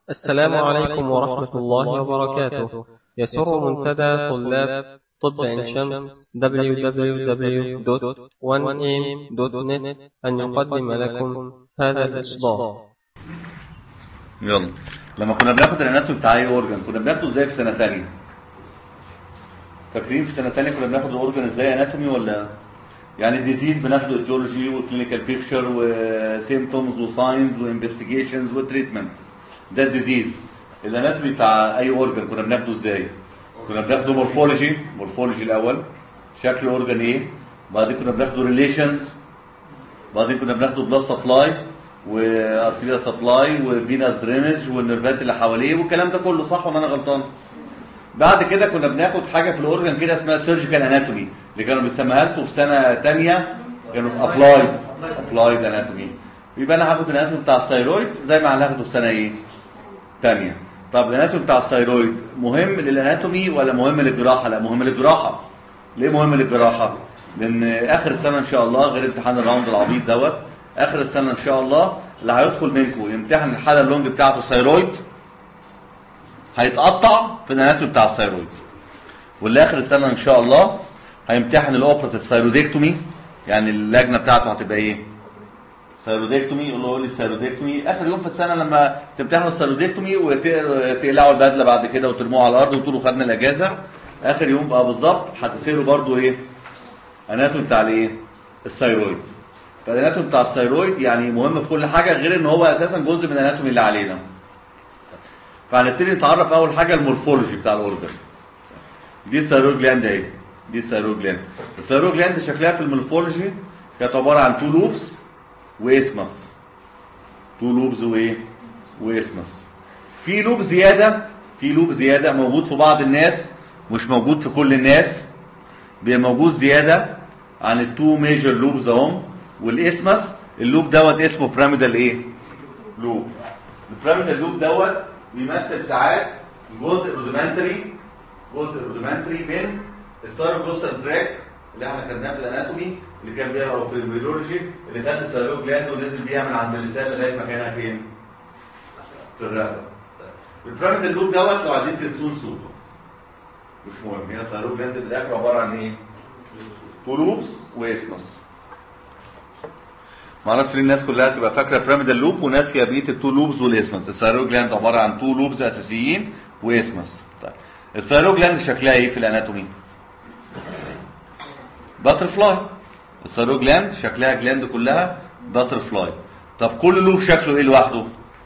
السلام عليكم ورحمة الله وبركاته يسر منتدى طلاب طب عين شمس www.1am.net أن يقدم لكم هذا الإصدار يلا لما كنا بناخد الاناتومي بتاع اي اورجن كنا بناخده ازاي في سنه ثانيه فاكرين في سنه ثانيه كنا بناخد الاورجن ازاي اناتومي ولا يعني ديزيز بناخده ايتيولوجي وكلينيكال بيكتشر وسيمتومز وساينز وانفستيجيشنز وتريتمنت ده الديزيز الاناتومي بتاع اي اورجن كنا بناخده ازاي كنا بناخده مورفولوجي مورفولوجي الاول شكل اورجن ايه بعدين كنا بناخده ريليشنز بعدين كنا بناخده بلاد سبلاي وارتيريا سبلاي وفيناس درينج والنرفات اللي حواليه والكلام ده كله صح ولا انا غلطان بعد كده كنا بناخد حاجه في الاورجن كده اسمها سيرجيكال اناتومي اللي كانوا بيسموها لكم في سنه ثانيه كانوا ابلايد ابلايد اناتومي يبقى انا هاخد الاناتومي بتاع الثايرويد زي ما هناخده في سنه ايه ثانيه طب الاناتومي بتاع الثايرويد مهم للاناتومي ولا مهم للجراحه لا مهم للجراحه ليه مهم للجراحه لان اخر السنه ان شاء الله غير امتحان الراوند العبيط دوت اخر السنه ان شاء الله اللي هيدخل منكم يمتحن الحاله اللونج بتاعته ثايرويد هيتقطع في الاناتومي بتاع الثايرويد واللي اخر السنه ان شاء الله هيمتحن الاوبراتيف ثايرودكتومي يعني اللجنه بتاعته هتبقى ايه ثايرودكتومي يقول له قول لي ثايرودكتومي اخر يوم في السنه لما تمتحنوا الثايرودكتومي وتقلعوا البدله بعد كده وترموها على الارض وتقولوا خدنا الاجازه اخر يوم بقى بالظبط هتسيروا برضو ايه اناتومي بتاع الايه الثايرويد فالاناتومي بتاع الثايرويد يعني مهم في كل حاجه غير ان هو اساسا جزء من الاناتومي اللي علينا فهنبتدي نتعرف اول حاجه المورفولوجي بتاع الاورجن دي الثايرويد جلاند اهي دي الثايرويد جلاند الثايرويد جلاند شكلها في المورفولوجي كانت عباره عن تو لوبس واسمس تو لوبز وايه واسمس في لوب زياده في لوب زياده موجود في بعض الناس مش موجود في كل الناس بيبقى موجود زياده عن التو ميجر لوبز اهم والاسمس اللوب دوت اسمه بيراميدال ايه لوب البيراميدال لوب دوت بيمثل ساعات جزء رودمنتري جزء رودمنتري من السيروكوستال تراك اللي احنا خدناه في الاناتومي اللي كان بيقرا في البيولوجي اللي خد السيروك جلاند ونزل بيها من عند اللسان لغايه مكانها فين؟ في الرقبه البيراميدال لوب دوت لو عايزين تنسون صوته مش مهم هي السيروك جلاند في الاخر عباره عن ايه؟ تو لوبس واسمس ما اعرفش ليه الناس كلها تبقى فاكره بيراميدال لوب وناسيه بقيه التو لوبز والاسمس الثايرويد جلاند عباره عن تو لوبز اساسيين واسمس طيب الثايرويد جلاند شكلها ايه في الاناتومي باتر فلاي الثايرويد جلاند شكلها جلاند كلها باتر فلاي طب كل لوب شكله ايه لوحده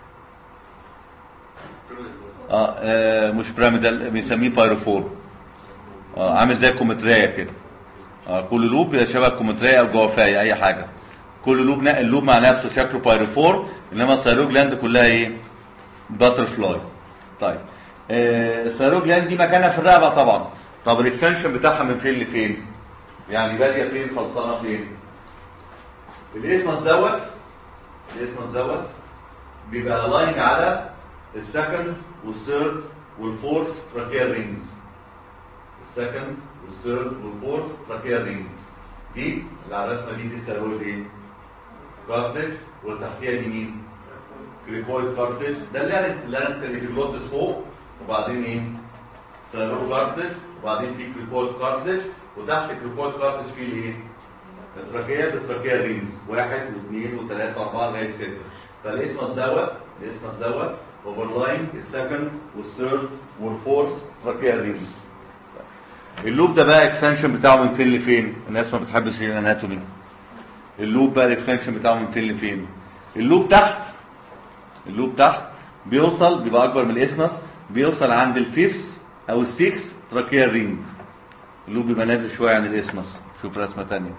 آه, اه مش بيراميدال بنسميه بايروفور اه عامل زي الكومتريه كده اه كل لوب شبه الكومتريه او جوافايه اي حاجه كل لوب اللوب مع نفسه شكله بايروفور انما الثايرويد جلاند كلها ايه باتر فلاي طيب آه الثايرويد جلاند دي مكانها في الرقبه طبعا طب الاكستنشن بتاعها من فين لفين يعني باديه فين خلصانه فين الاسمس دوت الاسمس دوت بيبقى لاين على السكند والثيرد والفورث تراكيال رينجز السكند والثيرد والفورث تراكيال رينجز دي اللي على الرسمه دي دي ثايرويد ايه كارتج وتحتيها دي مين كريكويد كارتج ده اللارنكس اللارنكس اللي في الجلوتس فوق وبعدين ايه ثايرويد كارتج وبعدين في كريكويد كارتج وتحت الكريكويد كارتج فيه الايه التراكيه بالتراكيه رينز واحد واثنين وثلاثه واربعه لغايه سته فالاسمس دوت الاسمس دوت اوفرلاين السكند والثيرد والفورث تراكيه رينز اللوب ده بقى اكستنشن بتاعه من فين لفين الناس ما بتحبش الاناتومي اللوب بقى الاكستنشن بتاعه من فين لفين اللوب تحت اللوب تحت بيوصل بيبقى اكبر من الاسمس بيوصل عند الفيفث او السيكس تراكيا رينج اللوب بيبقى نازل شويه عن الاسمس شوف رسمه ثانيه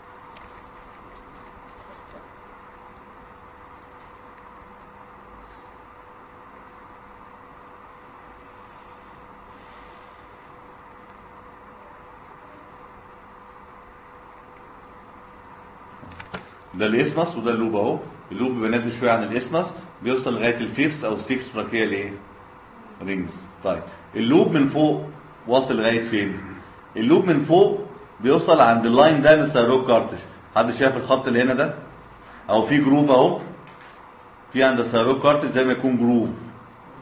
ده الاسمس وده اللوب اهو اللوب بيبقى نازل شويه عن الاسمس بيوصل لغايه الفيفث او السيكس تراكيه الايه رينجز طيب اللوب من فوق واصل لغايه فين اللوب من فوق بيوصل عند اللاين ده من الثايرويد كارتج حد شايف الخط اللي هنا ده او في جروف اهو في عند الثايرويد كارتج زي ما يكون جروف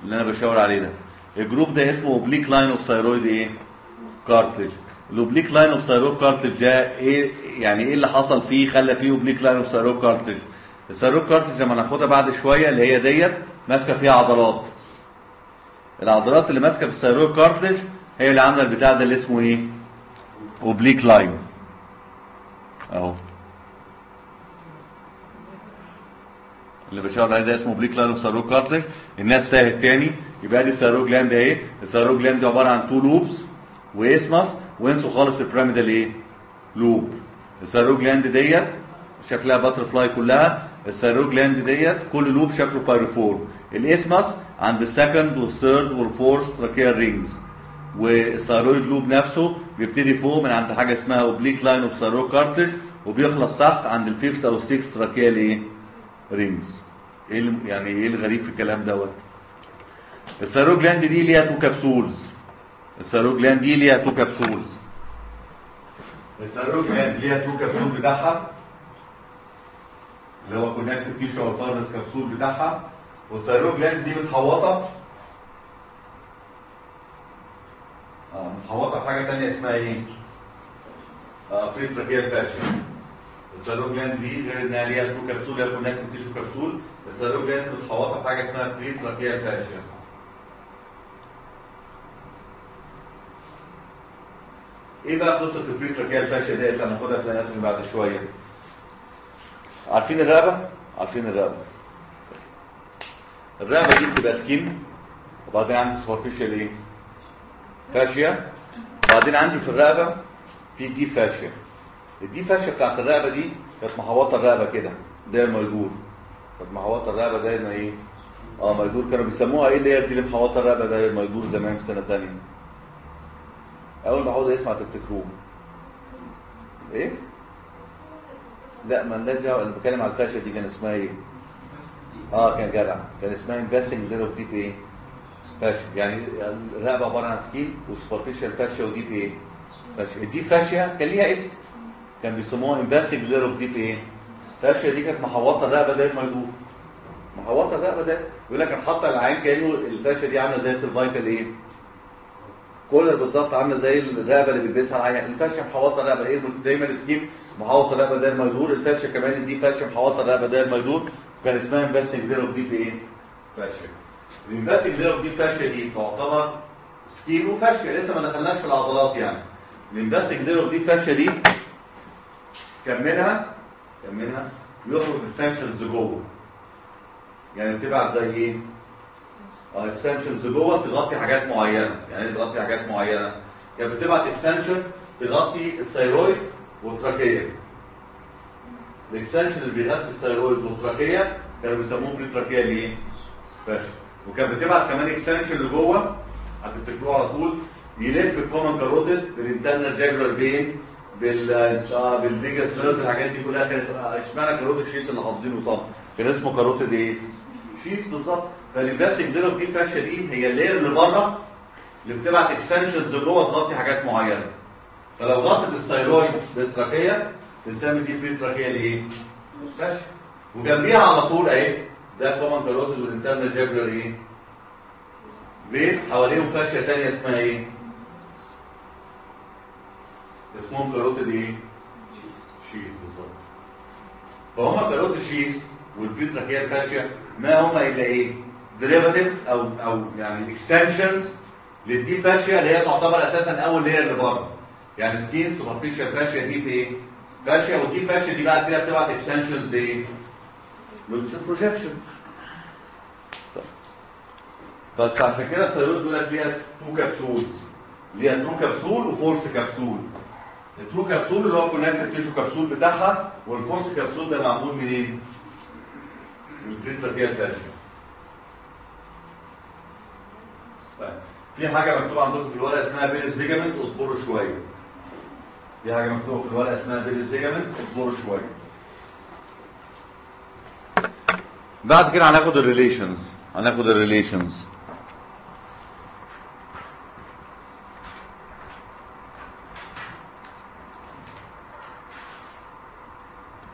اللي انا بشاور عليه ده الجروب ده اسمه اوبليك لاين اوف ثايرويد ايه كارتلج الاوبليك لاين اوف ثايرويد كارتلج ده ايه يعني ايه اللي حصل فيه خلى فيه اوبليك لاين اوف ثايرويد كارتلج الثايرويد كارتلج لما ناخدها بعد شويه اللي هي ديت ماسكه فيها عضلات العضلات اللي ماسكه في الثايرويد كارتلج هي اللي عامله البتاع ده اللي اسمه ايه اوبليك لاين اهو اللي بشاور عليه ده اسمه اوبليك لاين اوف ثايرويد كارتلج الناس تاهت تاني يبقى دي الثايرويد جلاند اهي الثايرويد جلاند دي عباره عن تو لوبس واسمس وانسوا خالص البيراميدال ايه لوب الثايرويد جلاند ديت شكلها باتر فلاي كلها الثايرويد جلاند ديت كل لوب شكله بايروفور الاسمس عند السكند والثيرد والفورث تراكيال رينجز والثايرويد لوب نفسه بيبتدي فوق من عند حاجه اسمها اوبليك لاين اوف ثايرويد كارتج وبيخلص تحت عند الفيفث او السيكس تراكيال ايه رينجز ايه اللي- يعني ايه الغريب في الكلام دوت الثايرويد جلاند دي ليها تو كبسولز الثايرويد جلاند دي ليها تو كبسولز الثايرويد جلاند ليها تو كبسول بتاعها اللي هو كونكتيف تيشو او فارنس كبسول بتاعها والثايرويد جلاند دي متحوطه اه متحوطه بحاجه ثانيه اسمها ايه؟ اه بريتراكيال فاشن الثايرويد جلاند دي غير انها ليها تو كبسول ليها كونكتيف تيشو كبسول الثايرويد جلاند متحوطه بحاجه اسمها بريتراكيال فاشن ايه بقى قصه البريتراكيال فاشن ديت اللي هناخدها في الاناتومي بعد شويه عارفين الرقبه عارفين الرقبه الرقبه دي بتبقى سكين وبعدين عندي سوبرفيشال ايه فاشيا وبعدين عندي في الرقبه في دي فاشيا الدي فاشيا بتاعت الرقبه دي كانت محوطه الرقبه كده داير ميدور كانت محوطه الرقبه داير ما ايه اه ميدور كانوا بيسموها ايه اللي هي دي اللي محوطه الرقبه داير ميدور زمان في سنه ثانيه اول ما اقعد اسمع تفتكروه ايه لا ما لناش دعوه انا بتكلم على الفاشيه دي كان اسمها ايه اه كان جدع كان اسمها انفستنج زيرو ديب ايه فاشيا يعني الرقبه عباره عن سكين وسوبرفيشال فاشيا وديب ايه فاشيا الديب فاشيا كان ليها اسم كان بيسموها انفستنج زيرو ديب ايه فاشيا دي كانت محوطه الرقبه داير ما يدور محوطه الرقبه ده يقول لك انا حاطه العين كانه الفاشيا دي عامله زي السيرفايكال ايه كولر بالظبط عامله زي الرقبه اللي بيلبسها العين الفاشيه محوطه الرقبه ايه دايما السكيم محوطه الرقبه داير ما يدور الفاشيه كمان دي فاشيه محوطه الرقبه داير ما يدور كان اسمها انفستنج زيرو دي ايه فاشيه الانفستنج زيرو دي فاشيه دي تعتبر سكيم وفاشيه لسه ما دخلناش في العضلات يعني الانفستنج زيرو دي فاشيه دي كان منها كان منها يخرج اكستنشنز لجوه يعني بتبعت زي ايه اكستنشنز لجوه تغطي حاجات معينه يعني ايه تغطي حاجات معينه كانت بتبعت اكستنشن تغطي الثيرويد والتراكيه الاكستنشن اللي بيغطي الثيرويد والتراكيه كانوا بيسموه بريتراكيه ليه فاشل وكانت بتبعت كمان اكستنشن لجوه هتفتكروه على طول يلف الكومن كاروتيد بالانترنال جاجولار فين بال اه بالفيجاس نيرف الحاجات دي كلها كانت اشمعنى كاروتيد شيس اللي حافظينه صم كان اسمه كاروتيد ايه شيس بالظبط فالانفستنج ديرو دي فاشيه دي هي اللير اللي بره اللي بتبعت اكستنشنز لجوه تغطي حاجات معينه فلو غطت الثيرويد بالتراكيه بنسمي دي بريتراكيه لايه؟ فاشيه وجنبيها على طول اهي ده كومن كاروتيد والانترنال جاجولار ايه؟ بيت حواليهم فاشيه ثانيه اسمها ايه؟ اسمهم كاروتيد ايه؟ شيس بالظبط فهم كاروتيد شيس والبيتراكيه فاشيه ما هم الا ايه؟ ديريفاتيفز او او يعني اكستنشنز للدي فاشيا اللي هي تعتبر اساسا اول لير اللي بره يعني سكين سوبرفيشال فاشيا دي في ايه؟ فاشيا والدي فاشيا دي بقى كده بتبعت اكستنشنز لايه؟ للبروجكشن فعشان كده الثيرويد دول ليها تو كبسولز ليها تو كبسول وفورس كبسول التو كبسول اللي هو كونكتد تيشو كبسول بتاعها والفورس كبسول ده معمول منين؟ من البريتراكيال فاشيا طيب في حاجة مكتوبة عندكم في الورقة اسمها بيلز ليجامنت اصبروا شوية في حاجة مكتوبة في الورقة اسمها بيلز ليجامنت اصبروا شوية بعد كده هناخد الريليشنز هناخد الريليشنز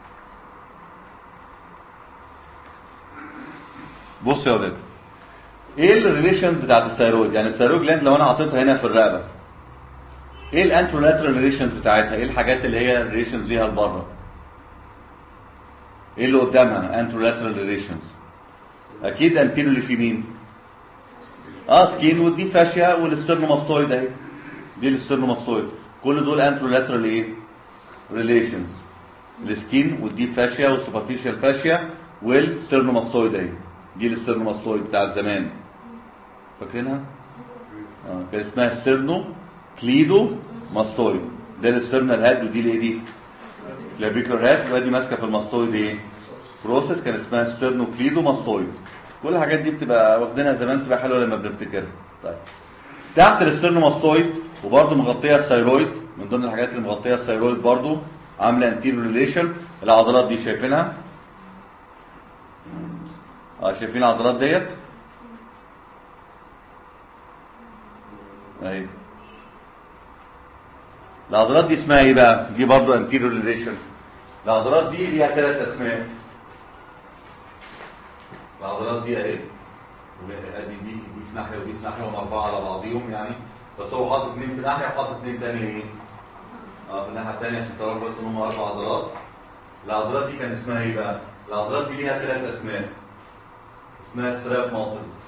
بص يا ولاد ايه الريليشن بتاعت الثيرويد يعني الثيرويد جلاند لو انا حاططها هنا في الرقبه ايه الانترولاترال ريليشنز بتاعتها ايه الحاجات اللي هي الريليشنز ليها لبره ايه اللي قدامها انترولاترال ريليشنز اكيد انتيرو اللي في مين اه سكين ودي فاشيا والسترنوماستويد اهي دي السترنوماستويد كل دول انترولاترال ايه ريليشنز السكين والديب فاشيا والسوبرفيشال فاشيا والسترنوماستويد اهي دي السترنوماستويد بتاع زمان فاكرينها اه كان اسمها سترنو كليدو ماستويد ده السترنال هاد ودي الايه دي كلافيكولار هاد وادي ماسكه في الماستويد ايه بروسيس كان اسمها سترنو كليدو ماستويد كل الحاجات دي بتبقى واخدينها زمان بتبقى حلوه لما بنفتكرها طيب تحت السترنوماستويد وبرده مغطيه الثيرويد من ضمن الحاجات اللي مغطيه الثيرويد برده عامله انتيريور ريليشن العضلات دي شايفينها اه شايفين العضلات ديت اهي العضلات دي اسمها ايه بقى دي برضه انتيريور ريليشن العضلات دي ليها ثلاث اسماء العضلات دي اهي ادي دي دي في ناحيه ودي في ناحيه هم اربعه على بعضيهم يعني بس هو حاطط اثنين في ناحيه وحاطط اثنين تاني ايه اه في الناحيه الثانيه عشان تعرفوا بس ان هم اربع عضلات العضلات دي كان اسمها ايه بقى العضلات دي ليها ثلاث اسماء اسمها ستراب ماسلز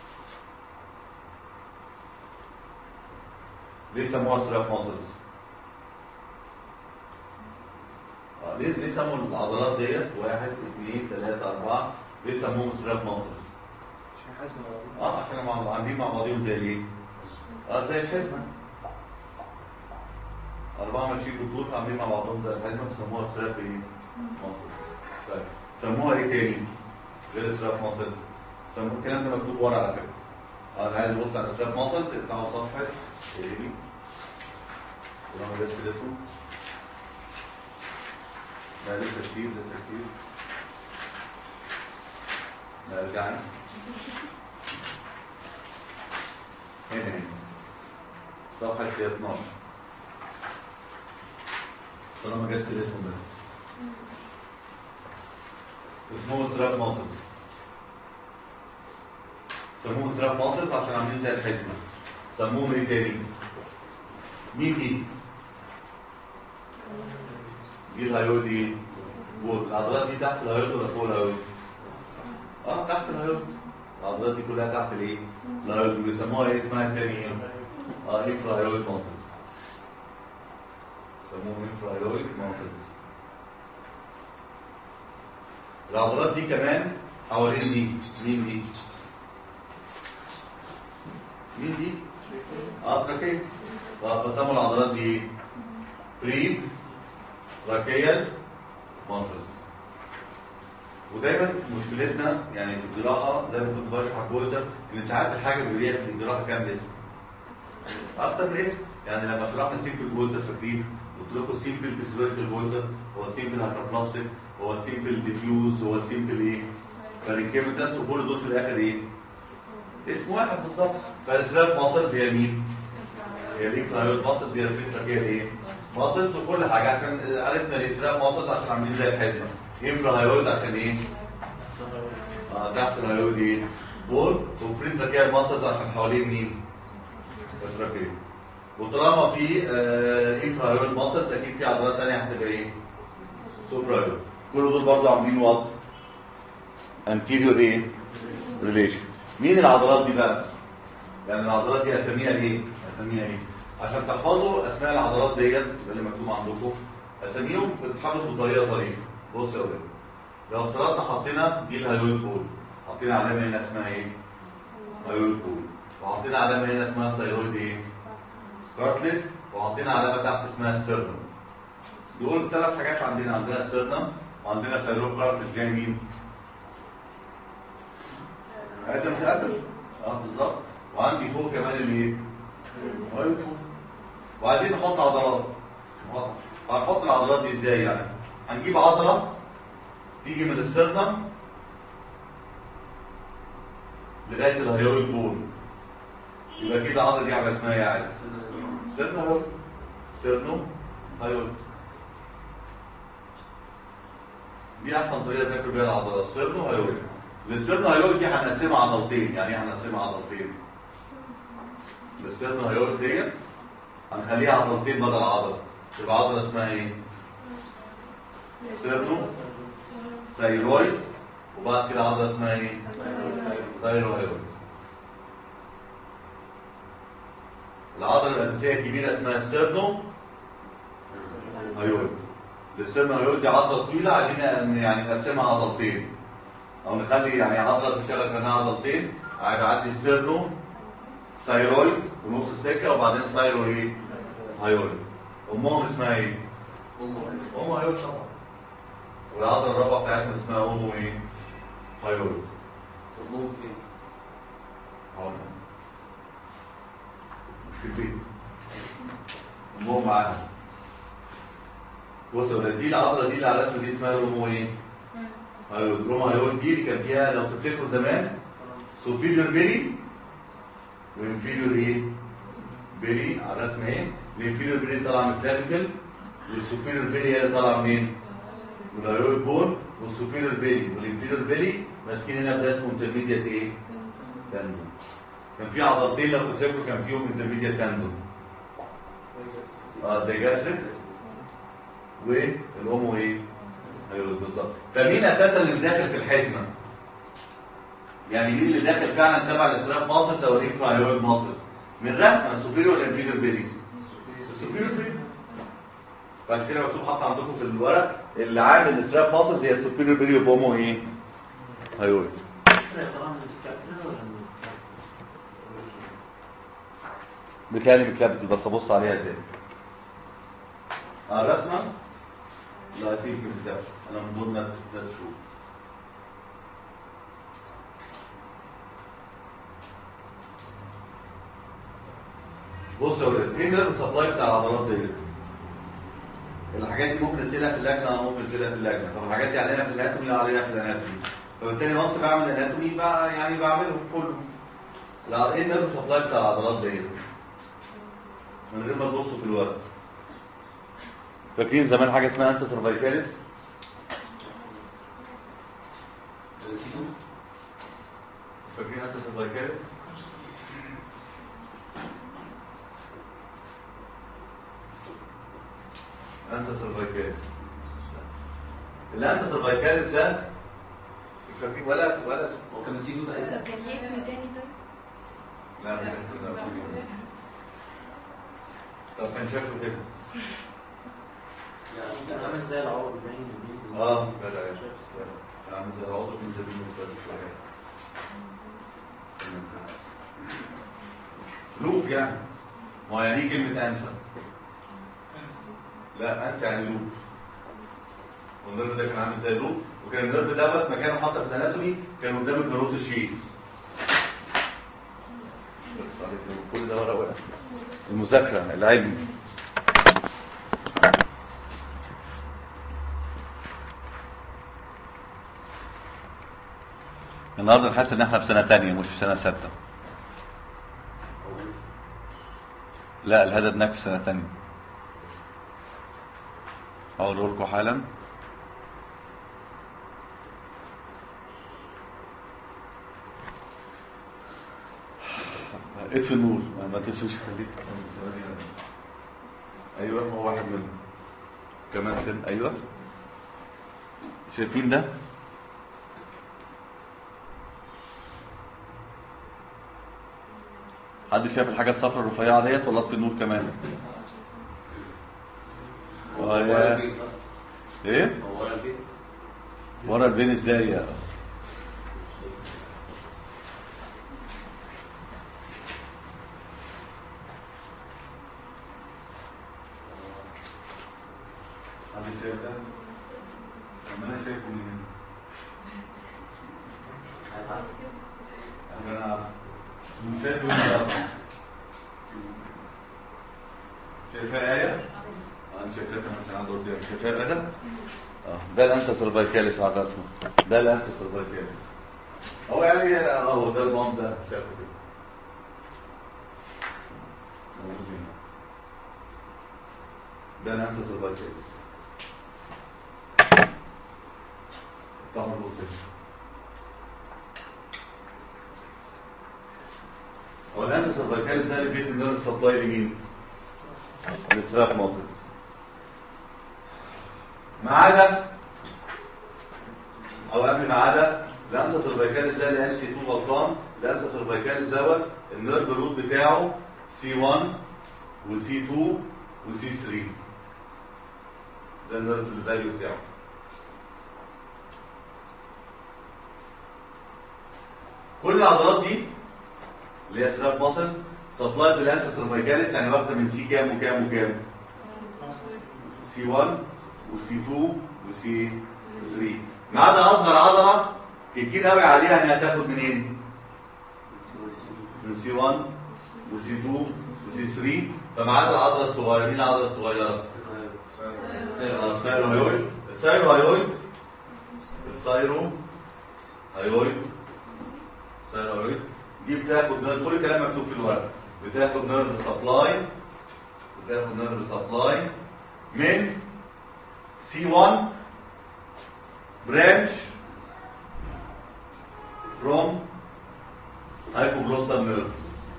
ليه سموها ستراب ماسلز اه ليه ليه سموا العضلات ديت واحد اثنين ثلاثة أربعة ليه سموهم ستراب ماسلز عشان حاسس بالوظيفة. اه عشان هم عاملين مع بعضهم زي الايه؟ اه زي الحزمة أربعة ماشيين بالطول عاملين مع بعضهم زي الحزمة بيسموها ستراب ايه؟ ماسلز طيب سموها ايه تاني؟ غير ستراب ماسلز سموه الكلام ده مكتوب ورا على فكرة اه انا عايز ابص على ستراب ماسلز افتحوا صفحة ايه ولما بس كده لا لسه كتير لسه كتير نرجعنا هنا هنا صفحة 12 طالما جت سيرتهم بس اسمه سراب ماسلز سموه سراب ماسلز عشان عاملين زي الحزمة سموهم ايه تاني؟ مين دي؟ دي الهيود دي جوه العضلات دي تحت الهيود ولا فوق الهيود؟ اه تحت الهيود العضلات دي كلها تحت الايه؟ الهيود بيسموها ايه اسمها التاني ايه؟ اه انفرا هيرويد ماسلز سموهم انفرا هيرويد ماسلز العضلات دي كمان حوالين دي مين دي؟ مين دي؟ اه تراكية فسموا العضلات دي ايه؟ بريد تراكيال ماسلز ودايما مشكلتنا يعني في الجراحه زي ما كنت بشرح جوه ده ان ساعات الحاجه بيبقى في الجراحه كام اسم اكتر من اسم يعني لما شرحنا سيمبل جولدر فاكرين قلت لكم سيمبل فيزيولوجيكال جولدر هو سيمبل هايبربلاستيك هو سيمبل ديفيوز هو سيمبل ايه فالكيمتاس وكل دول في الاخر ايه اسم واحد بالظبط فالثلاث ماسلز هي مين؟ هي ليك هايوت ماسلز هي الفكره هي ايه؟ ماسلز وكل حاجه عشان عرفنا الثلاث ماسلز عشان عاملين زي الحزمه ينفع هيود عشان ايه؟ اه تحت الهيود ايه؟ بول وبرين تراكيال ماسلز عشان حوالين مين؟ التراكية وطالما في آه انفرا هيود ماسلز اكيد في عضلات ثانيه هتبقى ايه؟ سوبرا هيود كل دول برضه عاملين وات انتيريور ايه؟ ريليشن مين العضلات دي بقى؟ يعني العضلات دي اساميها ايه؟ اساميها ايه؟ عشان تحفظوا اسماء العضلات ديت ده اللي مكتوب عندكم اساميهم بتتحفظ بطريقه ظريفه بص يا ولاد لو افترضنا حطينا دي الهيرويد بول حطينا علامه هنا اسمها ايه؟ هيرويد بول وحطينا علامه هنا اسمها ثيرويد ايه؟ كارتلس وحطينا علامه تحت اسمها ستيرنم دول ثلاث حاجات عندنا عندنا ستيرنم وعندنا ثيرويد كارتلس جاي مين؟ ادم ادم اه بالظبط وعندي فوق كمان الايه؟ هيرويد بول وعايزين نحط عضلات هنحط العضلات دي ازاي يعني؟ هنجيب عضلة تيجي من الاسترنم لغاية الهيرويد بول يبقى كده عضلة دي عبا اسمها ايه يعني استرنم هيرويد استرنم هيرويد دي احسن طريقة تذاكر بيها العضلات استرنم هيرويد الاسترنو هيقول دي هنقسمها عضلتين يعني ايه هنقسمها عضلتين الاسترنو هيقول ديت هنخليها عضلتين بدل عضله تبقى عضله اسمها ايه استرنو ثايرويد وبعد كده عضله اسمها ايه ثايرويد العضله الاساسيه الكبيره اسمها ستيرنو هيويد الاسترنو هيويد دي عضله طويله عايزين يعني نقسمها عضلتين او نخلي يعني عضله تشتغل كانها عضلتين هيبقى عندي ستيرنو ثايرويد في نص السكه وبعدين ثايرو ايه هيويد امهم اسمها ايه ام هيويد طبعا والعضله الرابعه بتاعتنا اسمها ام ايه هيويد ممكن حاضر. مش في البيت امهم معاها بص يا ولاد دي العضله دي اللي على الرسم دي اسمها رومو ايه؟ هيود رومو هيود دي اللي كان فيها لو تفتكروا زمان سوبيريور بيري وانفيريور ايه؟ بيري على الرسم ايه؟ الانفيريور بيري طالعه من الكلافيكل والسوبيريور بيري هي اللي طالعه منين؟ من الهيود بون والسوبيريور بيري والانفيريور بيري ماسكين هنا برسم انترميديت ايه؟ تندون كان في عضلتين لو تفتكروا كان فيهم انترميديت تندون اه دايجاستريك والام ايه ايوه بالظبط فمين اساسا اللي داخل في الحزمه يعني مين اللي داخل فعلا تبع الاسراف ماسلز او ريكتو هيويد ماسلز من رسمه سوبيريور انفيريور بيريز السوبيريور بيريز فعشان كده مكتوب حتى عندكم في الورق اللي عامل الاسراف ماسلز هي السوبيريور بيريو بومو ايه هيويد طبعا من السكابولا ولا من بتهيألي بكلابت بس ابص عليها تاني اه رسمه لا سيب في انا من دون ثلاث شهور بص يا ولاد ايه النيرف سبلاي بتاع العضلات دي الحاجات دي ممكن اسئله في اللجنه أو ممكن اسئله في اللجنه طب الحاجات دي علينا في الاناتومي لا علينا في الاناتومي فبالتالي نص بعمل اناتومي بقى يعني بعملهم كله لا ايه النيرف سبلاي بتاع العضلات دي من غير ما تبصوا في الورق فاكرين زمان حاجه اسمها انسا سيرفايكاليس فاكرين انسا سيرفايكاليس انسا سيرفايكاليس الانسا سيرفايكاليس ده مش فاكرين ولا ولا هو كان بتيجي بقى إيه؟ كان ليه اسم تاني ده؟ لا لا لا طب كان شكله كده يعني ممكن عامل زي العور باين بينزل اه بدأ يا شيخ بدأ. عامل زي العضو من زبين مستوى شوية لوب يعني ما يعني إيه كلمة أنسى لا أنسى يعني لوب والنرف ده كان عامل زي لوب وكان النرف دوت مكانه حاطط في الاناتومي كان قدام الكاروت الشيز بس عليك كل ده ورا ورا المذاكرة العلم النهارده حاسس ان احنا في سنه ثانيه مش في سنه سته لا الهدف هناك في سنه ثانيه هقوله لكم حالا اطفي النور ما- ما تمشيش خليك ايوه هو واحد منهم كمان سن ايوه شايفين ده حد شايف الحاجه الصفراء الرفيعه ديت ولا اطفي النور كمان اه يا ايه هو ورا البيت ورا البين ازاي يا حد شايف ده؟ طب ما انا شايفه من هنا انا مش شايفه من هنا شايفها آية؟ انا شايفها مثلا عند قدام شايفها غدا؟ اه ده الانسا سيرفايكاليس على اسمه ده الانسا سيرفايكاليس هو يعني اه ده البامب ده شايفه كده موجود هنا. ده الانسا سيرفايكاليس طبعا الوظيفة هو الانتس سيرفايكاليس ده اللي بيدي النيرف سبلاي لمين؟ للستراف ماسلز ما عدا او قبل ما عدا الانتس سيرفايكاليس ده اللي قال سي 2 غلطان الانتس سيرفايكاليس دوت النيرف روت بتاعه سي 1 وسي 2 وسي 3 ده النيرف الفاليو بتاعه كل العضلات دي اللي هي ستراف ماسلز سبلاي بالانتس سيرفايكاليس يعني واخده من سي كام وكام وكام سي 1 وسي 2 وسي 3 ما عدا اصغر عضله كتير قوي عليها انها تاخد منين من سي 1 وسي 2 وسي 3 فما عدا العضله الصغيره مين العضله الصغيره السايرو هايويد السايرو هايويد السايرو هايويد السايرو هايويد دي بتاخد نيرف كل الكلام مكتوب في الورق بتاخد نيرف سبلاي بتاخد نيرف سبلاي من سي 1 برانش from hypoglossal nerve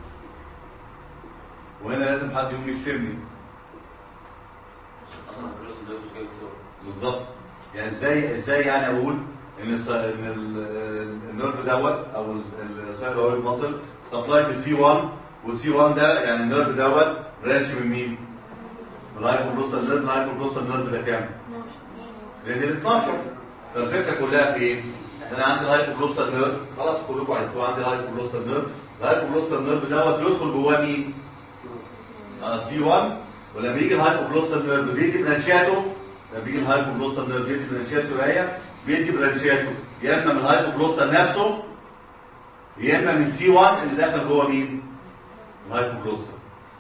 وهنا لازم حد يقوم يشتمني اصلا الجلوس ده مش جاي بسرعه بالظبط يعني ازاي ازاي يعني اقول ان الس- ان ال- النيرف دوت او السايرويد ماسل سبلاي بسي 1 والسي 1 ده يعني النيرف دوت برانش من مين؟ من الهايبوجلوسال نيرف الهايبوجلوسال نيرف ده كام؟ لان ال 12 فالفكره كلها في ايه؟ انا عندي الهايبوجلوسال نيرف خلاص كلكم عرفتوا عندي الهايبوجلوسال نيرف الهايبوجلوسال نيرف دوت يدخل جواه مين؟ سي 1 ولما يجي الهايبوجلوسال نيرف بيدي برانشاته لما بيجي الهايبوجلوسال نيرف بيدي برانشاته هي بيدي برانشاته يا اما من الهايبوجلوسال نفسه يا اما من سي 1 اللي داخل جوه مين؟ الهايبوجلوسال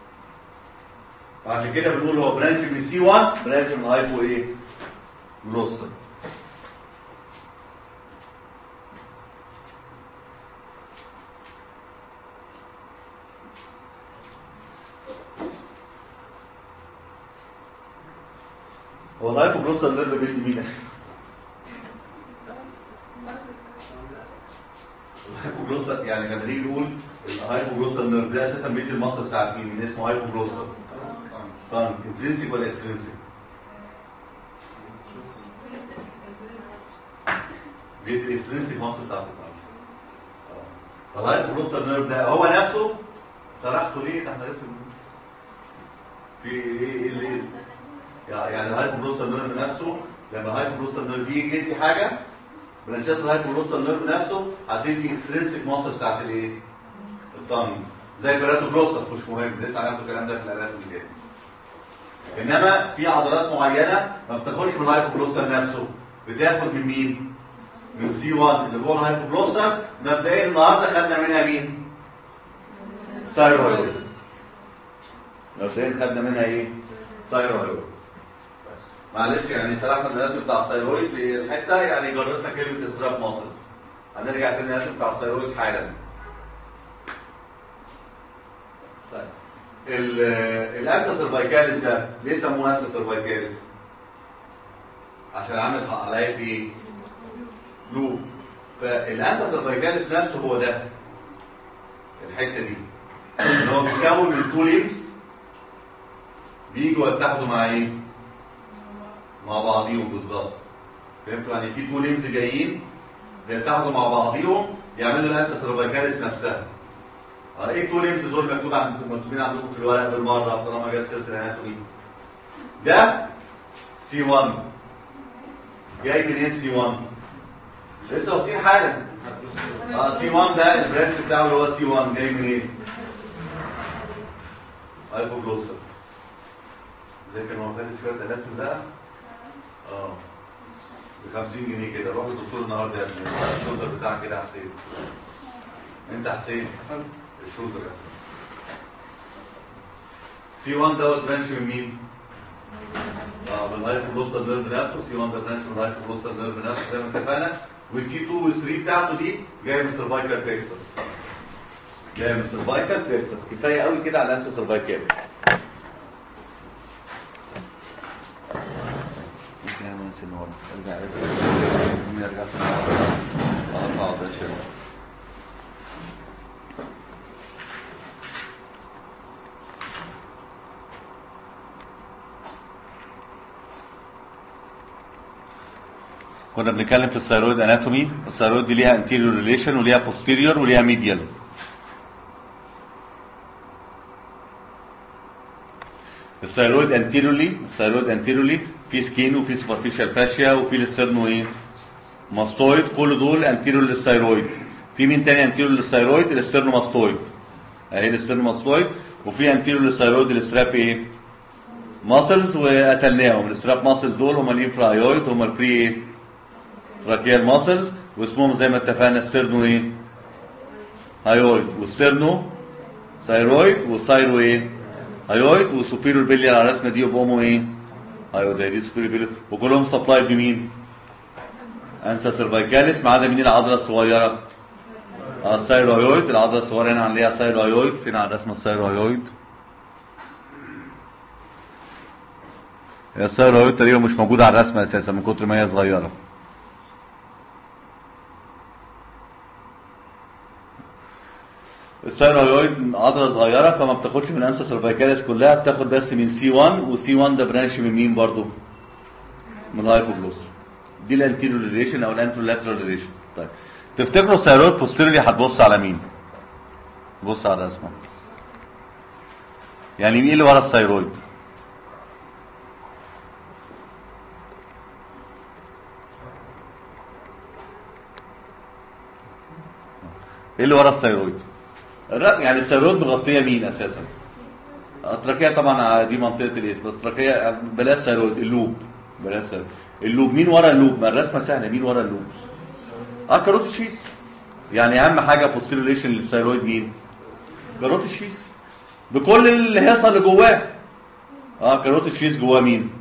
فعشان كده بنقول هو برانش من سي 1 برانش من الهايبو ايه؟ جلوسال هو الهايبوجلوسال نيرف بيدي مين؟ الهايبوجلوسال يعني لما نيجي نقول الهايبوجلوسال نيرف ده اساسا بيدي المصل بتاع مين؟ من اسمه هايبوجلوسال طبعا انترنسيك ولا اكسترنسيك؟ بيدي اكسترنسيك مصل بتاع فالهايبوجلوسال نيرف ده هو نفسه شرحته ليه؟ ده احنا لسه في ايه ايه اللي يعني الهايبوجلوسال نيرف نفسه لما الهايبوجلوسال نيرف يجي يدي حاجه برانشات الهايبوجلوسال نيرف نفسه هتدي اكسترنسيك ماسل بتاعت الايه؟ الطنج زي بيراتوجلوسس مش مهم لسه هناخد الكلام ده في الالات اللي جايه انما في عضلات معينه ما بتاخدش من الهايبوجلوسال نفسه بتاخد من مين؟ من سي 1 اللي جوه الهايبوجلوسال مبدئيا النهارده خدنا منها مين؟ ثايرويد مبدئيا خدنا منها ايه؟ ثايرويد معلش يعني سرحنا من الرسم بتاع الثايرويد للحته يعني جربنا كلمه استراف ماسلز هنرجع تاني للرسم بتاع الثايرويد حالا طيب الانسا سيرفايكاليس ده ليه سموه انسا سيرفايكاليس عشان عامل عليا في ايه لوب فالانسا سيرفايكاليس نفسه هو ده الحته دي اللي هو بيتكون من تو ليمز بيجوا يتحدوا مع ايه مع بعضيهم بالظبط فهمتوا يعني في تو ليمز جايين بيتحدوا مع بعضيهم يعملوا الانسا سيرفايكاليس نفسها اه ايه التو ليمز دول مكتوب عندكم مكتوبين عندكم في الورق بالمره طالما جت سيره الاناتومي ده سي 1 جاي من ايه سي 1 لسه واخدين حاجه اه سي 1 ده البرانش بتاعه اللي هو سي 1 جاي من ايه هايبوجلوسال زي كان هو فاتت شويه الاناتومي ده اه ب 50 جنيه كده روح للدكتور النهارده يا ابني الشولدر بتاعك كده يا حسين انت حسين الشولدر سي 1 دوت برانش من مين؟ اه من الهايبوجلوسال نيرف نفسه سي 1 ده برانش من الهايبوجلوسال نيرف نفسه زي ما اتفقنا والسي 2 وال 3 بتاعته دي جايه من السيرفايكال بلكسس جايه من السيرفايكال بلكسس كفايه قوي كده على انتو سيرفايكال ممكن اعمل سن ورا ارجع ارجع ارجع سن ورا اه اه ده شباب كنا بنتكلم في الثيرويد اناتومي الثيرويد دي ليها انتيريور ريليشن وليها بوستيريور وليها ميديال الثيرويد انتيريورلي الثيرويد انتيريورلي في سكين وفي سوبرفيشال فاشيا وفي الاسترنو ايه ماستويد كل دول انتيريور للثيرويد في مين تاني انتيريور للثيرويد الاسترنو ماستويد اهي الاسترنو ماستويد وفي انتيريور للثيرويد الاستراب ايه ماسلز وقتلناهم الستراب ماسلز دول هم الانفرايويد هم البري ايه تراكيال ماسلز واسمهم زي ما اتفقنا ستيرنو ايه هايويد وستيرنو ثايرويد وثايرو ايه هايويد وسوبيريور بيليار على الرسمه دي يبقى امه ايه هايويد هي دي سوبيريور بيليار وكلهم سبلايد بمين انسا سيرفايكاليس ما عدا مين العضله الصغيره اه الثايرويد العضله الصغيره هنا عليها ثايرويد فين على الرسمه الثايرويد هي الثايرويد تقريبا مش موجوده على الرسمه اساسا من كتر ما هي صغيره الثايرويد عضله صغيره فما بتاخدش من انسا سيرفايكاليس كلها بتاخد بس من سي 1 وسي 1 ده برانش من مين برضو من الهايبوجلوس دي الانتيريور ريليشن او الانترو لاترال ريليشن طيب تفتكروا الثايرويد بوستيرلي هتبص على مين بص على الرسمه يعني مين اللي ورا الثايرويد ايه اللي ورا الثايرويد الرق- يعني الثايرويد مغطيه مين اساسا التراكيه طبعا دي منطقه الاسم بس التراكيه بلاش ثايرويد اللوب بلاش ثايرويد اللوب مين ورا اللوب ما الرسمه سهله مين ورا اللوب اه كاروت شيس يعني اهم حاجه بوستيريور ريليشن للثايرويد مين كاروت شيس بكل الهيصه اللي جواه اه كاروت شيس جواه مين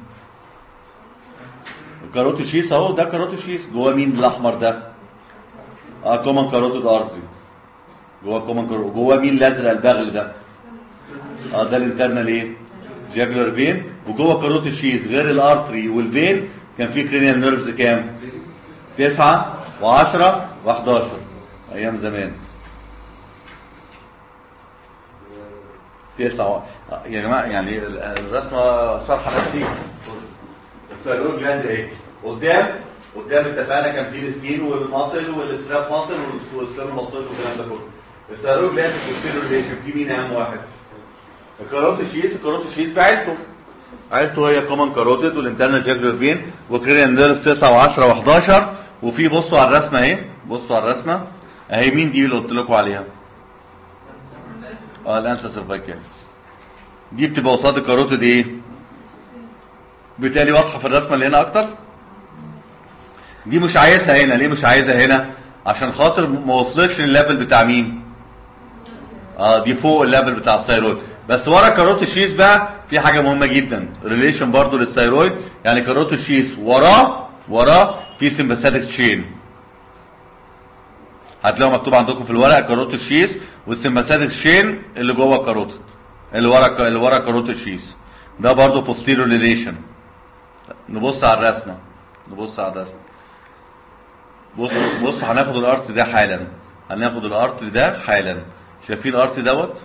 الكاروت شيس اهو ده كاروت شيس جواه مين الاحمر ده اه كومن كاروتيد ارتري جوه كومن كاروتيد جوه مين الازرق البغل ده اه ده الانترنال ايه جاجلر فين وجوه كاروتيد شيز غير الارتري والفين كان في كرينيال نيرفز كام تسعة وعشرة وحداشر ايام زمان تسعة و... آه، يا جماعة يعني ال- الرسمة شرح نفسي الثيرويد جلاند ايه قدام قدام اتفقنا كان في السكين والماسل والستراب ماسل والسكين ماسل والكلام ده كله الثيرويد جلاند في ريليشن في مين اهم واحد الكاروت شيس الكاروت شيس بعيلته عيلته هي كومن كاروتيد والانترنال جاكلر فين وكريان نيرف 9 و10 و11 وفي بصوا على الرسمه اهي بصوا على الرسمه اهي مين دي اللي قلت لكم عليها اه الانسا سيرفايكاليس دي بتبقى قصاد الكاروتيد ايه بالتالي واضحه في الرسمه اللي هنا اكتر دي مش عايزها هنا ليه مش عايزها هنا عشان خاطر ما وصلتش للليفل بتاع مين اه دي فوق الليفل بتاع الثايرويد بس ورا كاروت الشيس بقى في حاجه مهمه جدا ريليشن برضو للثايرويد يعني كاروت الشيس وراه وراه في سمباثيك تشين هتلاقوا مكتوب عندكم في الورق كاروت الشيس والسمباثيك تشين اللي جوه الكاروتيد اللي ورا اللي ورا كاروت الشيس ده برضو بوستيريور ريليشن نبص على الرسمه نبص على الرسمه بص بص هناخد الارت ده حالا هناخد الارت ده حالا شايفين الارت دوت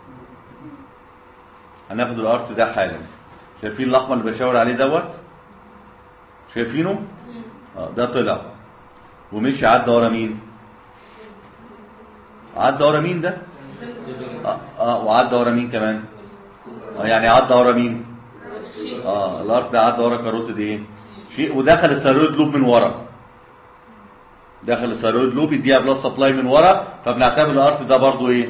هناخد الارت ده حالا شايفين الاحمر اللي بشاور عليه دوت شايفينه اه ده طلع ومشي عدى ورا مين عدى ورا مين ده اه, آه وعدى ورا مين كمان آه يعني عدى ورا مين اه الارت ده عدى ورا كاروتيد ايه شيء ودخل الثيرويد لوب من ورا داخل الثيرويد لوب يديها بلس سبلاي من ورا فبنعتبر الارت ده برضو ايه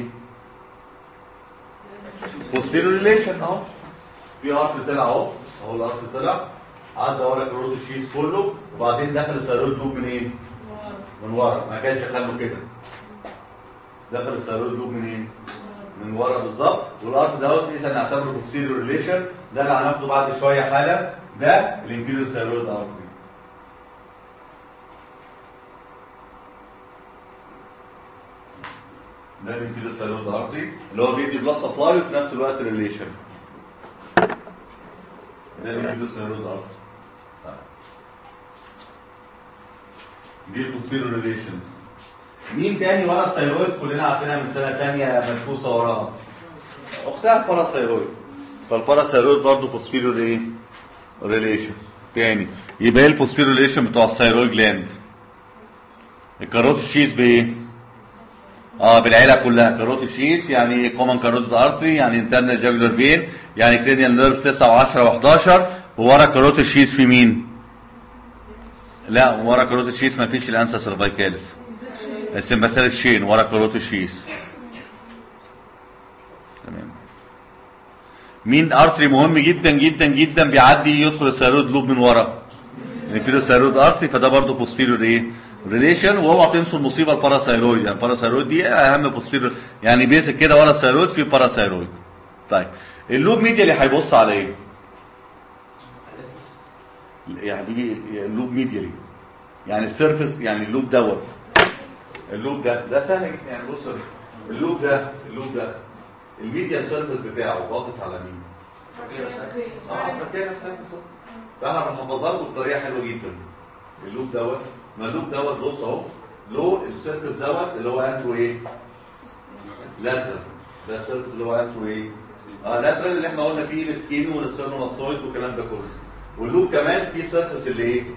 بوستيريور ريليشن اهو في ارت طلع اهو اهو الارت طلع عدى ورا كروت الشيز كله وبعدين دخل الثيرويد لوب من ايه من ورا ما كانش خلوا كده دخل الثيرويد لوب من ايه من ورا بالظبط والارت دوت اذا نعتبره بوستيريور ريليشن ده اللي هناخده بعد شويه حالا ده الانفيريور ثيرويد ارتري ده الانفيريور ثيرويد ارتري اللي هو بيدي بلس سبلاي وفي نفس الوقت ريليشن ده الانفيريور ثيرويد ارتري دي البوستيريور ريليشنز مين تاني ورا الثيرويد كلنا عارفينها من سنه ثانيه منفوسه وراها اختها الباراثيرويد فالباراثيرويد برضه بوستيريور ايه ريليشن تاني يبقى ايه البوستيريور ريليشن بتوع الثايرويد جلاند الكاروت شيس بايه اه بالعيله كلها كاروت شيس يعني كومن كاروت ارتري يعني انترنال جاجولار فين يعني كرينيال نيرف 9 و10 و11 وورا كاروت شيس في مين لا ورا كاروت شيس ما فيش الانسا سيرفايكاليس السمباثيك شين ورا كاروت شيس تمام مين ارتري مهم جدا جدا جدا بيعدي يدخل الثيرويد لوب من ورا الانفيريور ثيرويد ارتري فده برضه بوستيريور ايه ريليشن واوعى تنسوا المصيبه الباراثايرويد يعني الباراثايرويد دي اهم بوستيريور يعني بيزك كده ورا الثيرويد في باراثايرويد طيب اللوب ميديا اللي هيبص على ايه يا حبيبي اللوب ميديالي يعني السيرفس يعني اللوب دوت اللوب ده ده سهل جدا يعني بص اللوب ده اللوب ده الميديا سيرفس بتاعه باصص على مين؟ اه فاكر نفسك بالظبط فانا محافظها له بطريقه حلوه جدا اللوب دوت ما اللوب دوت بص اهو له السيرفس دوت اللي هو انترو ايه؟ لاترال ده السيرفس اللي هو انترو ايه؟ اه لاترال اللي احنا قلنا فيه السكين والسترنوماستويد والكلام ده كله واللوب كمان فيه سيرفس اللي ايه؟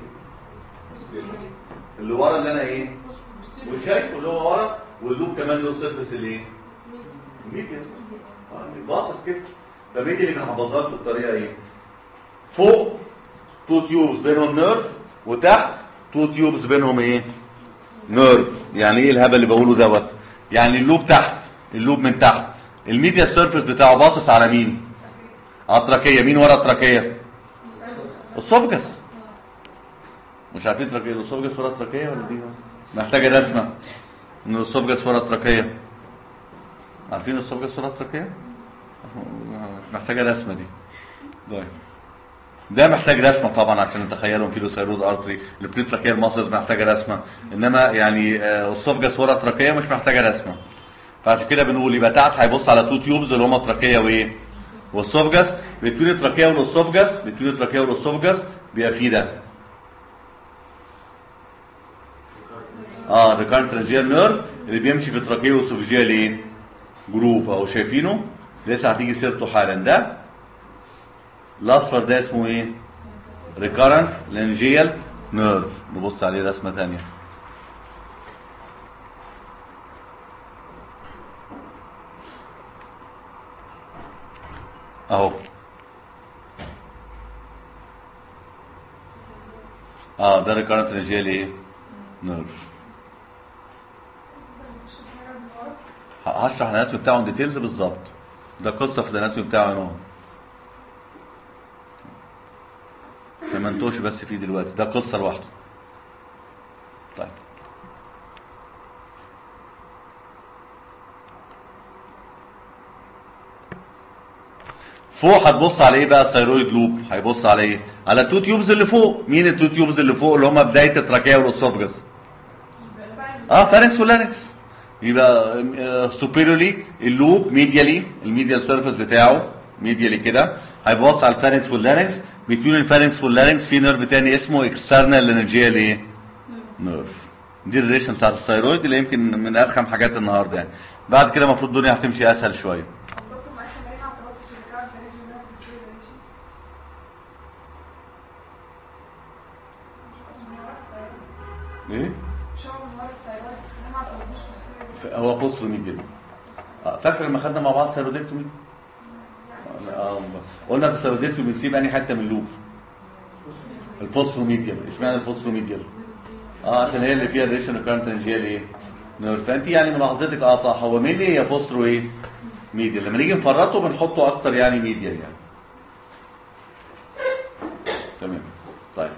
اللي ورا اللي انا ايه؟ مش شايفه اللي هو ورا واللوب كمان له سيرفس اللي ايه؟ ميديا اه باصص كده فميديا اللي بنحفظها لكم بالطريقه ايه؟ فوق تو تيوبز بينهم نيرف وتحت تو تيوبز بينهم ايه؟ نيرف يعني ايه الهبل اللي بقوله دوت؟ يعني اللوب تحت اللوب من تحت الميديا سيرفيس بتاعه باصص على مين؟ على التراكيه مين ورا التراكيه؟ السوفجس مش عارفين تراكيه الاسوفجس ورا التراكيه ولا دي محتاجه رسمه ان الاسوفجس ورا التراكيه عارفين الاسوفجس ورا التراكيه محتاجه رسمه دي طيب ده محتاج رسمه طبعا عشان نتخيلهم كيلو ثيرويد ارتري البريتراكيال ماسلز محتاجه رسمه انما يعني الاسوفجس ورا التراكيه مش محتاجه رسمه فعشان كده بنقول يبقى تحت هيبص على تو تيوبز اللي هم التراكيه وايه والاسوفجس بين التراكيه والاسوفجس بين التراكيه والاسوفجس بيبقى فيه ده اه ريكارنت ريجيال نيرف اللي بيمشي في التراكيه والاسوفجيال ايه جروب اهو شايفينه لسه هتيجي سيرته حالا ده الاصفر ده اسمه ايه ريكارنت لانجيال نيرف نبص عليه رسمه ثانيه اهو اه ده ريكارنت لانجيال ايه نيرف هشرح الاناتومي بتاعه ديتيلز بالظبط ده قصه في الاناتومي بتاعه هنا عشان ما انتوش بس فيه دلوقتي ده قصه لوحده طيب فوق هتبص على ايه بقى الثيرويد لوب هيبص على ايه على التو تيوبز اللي فوق مين التو تيوبز اللي فوق اللي هم بدايه التراكيه والاسوفجس اه فارنكس ولارنكس يبقى سوبيريورلي اللوب ميديالي الميديال سيرفيس بتاعه ميديالي كده هيبص على الفارنكس واللارنكس بين الفارنكس واللارنكس في نيرف تاني اسمه اكسترنال لانجيال ايه نيرف دي الريليشن بتاعت الثيرويد اللي يمكن من ارخم حاجات النهارده يعني بعد كده المفروض الدنيا هتمشي اسهل شويه ايه هو بوست ميديال اه فاكر لما خدنا مع بعض سيرودكتومي اه قلنا في السيرودكتومي بنسيب انهي حته من اللوب البوسترو ميديال اشمعنى البوسترو ميديال اه عشان هي اللي فيها الريشن كارنت انجيال ايه نيرف فانت يعني ملاحظتك اه صح هو مين هي بوسترو ايه ميديال لما نيجي نفرطه بنحطه اكتر يعني ميديال يعني تمام طيب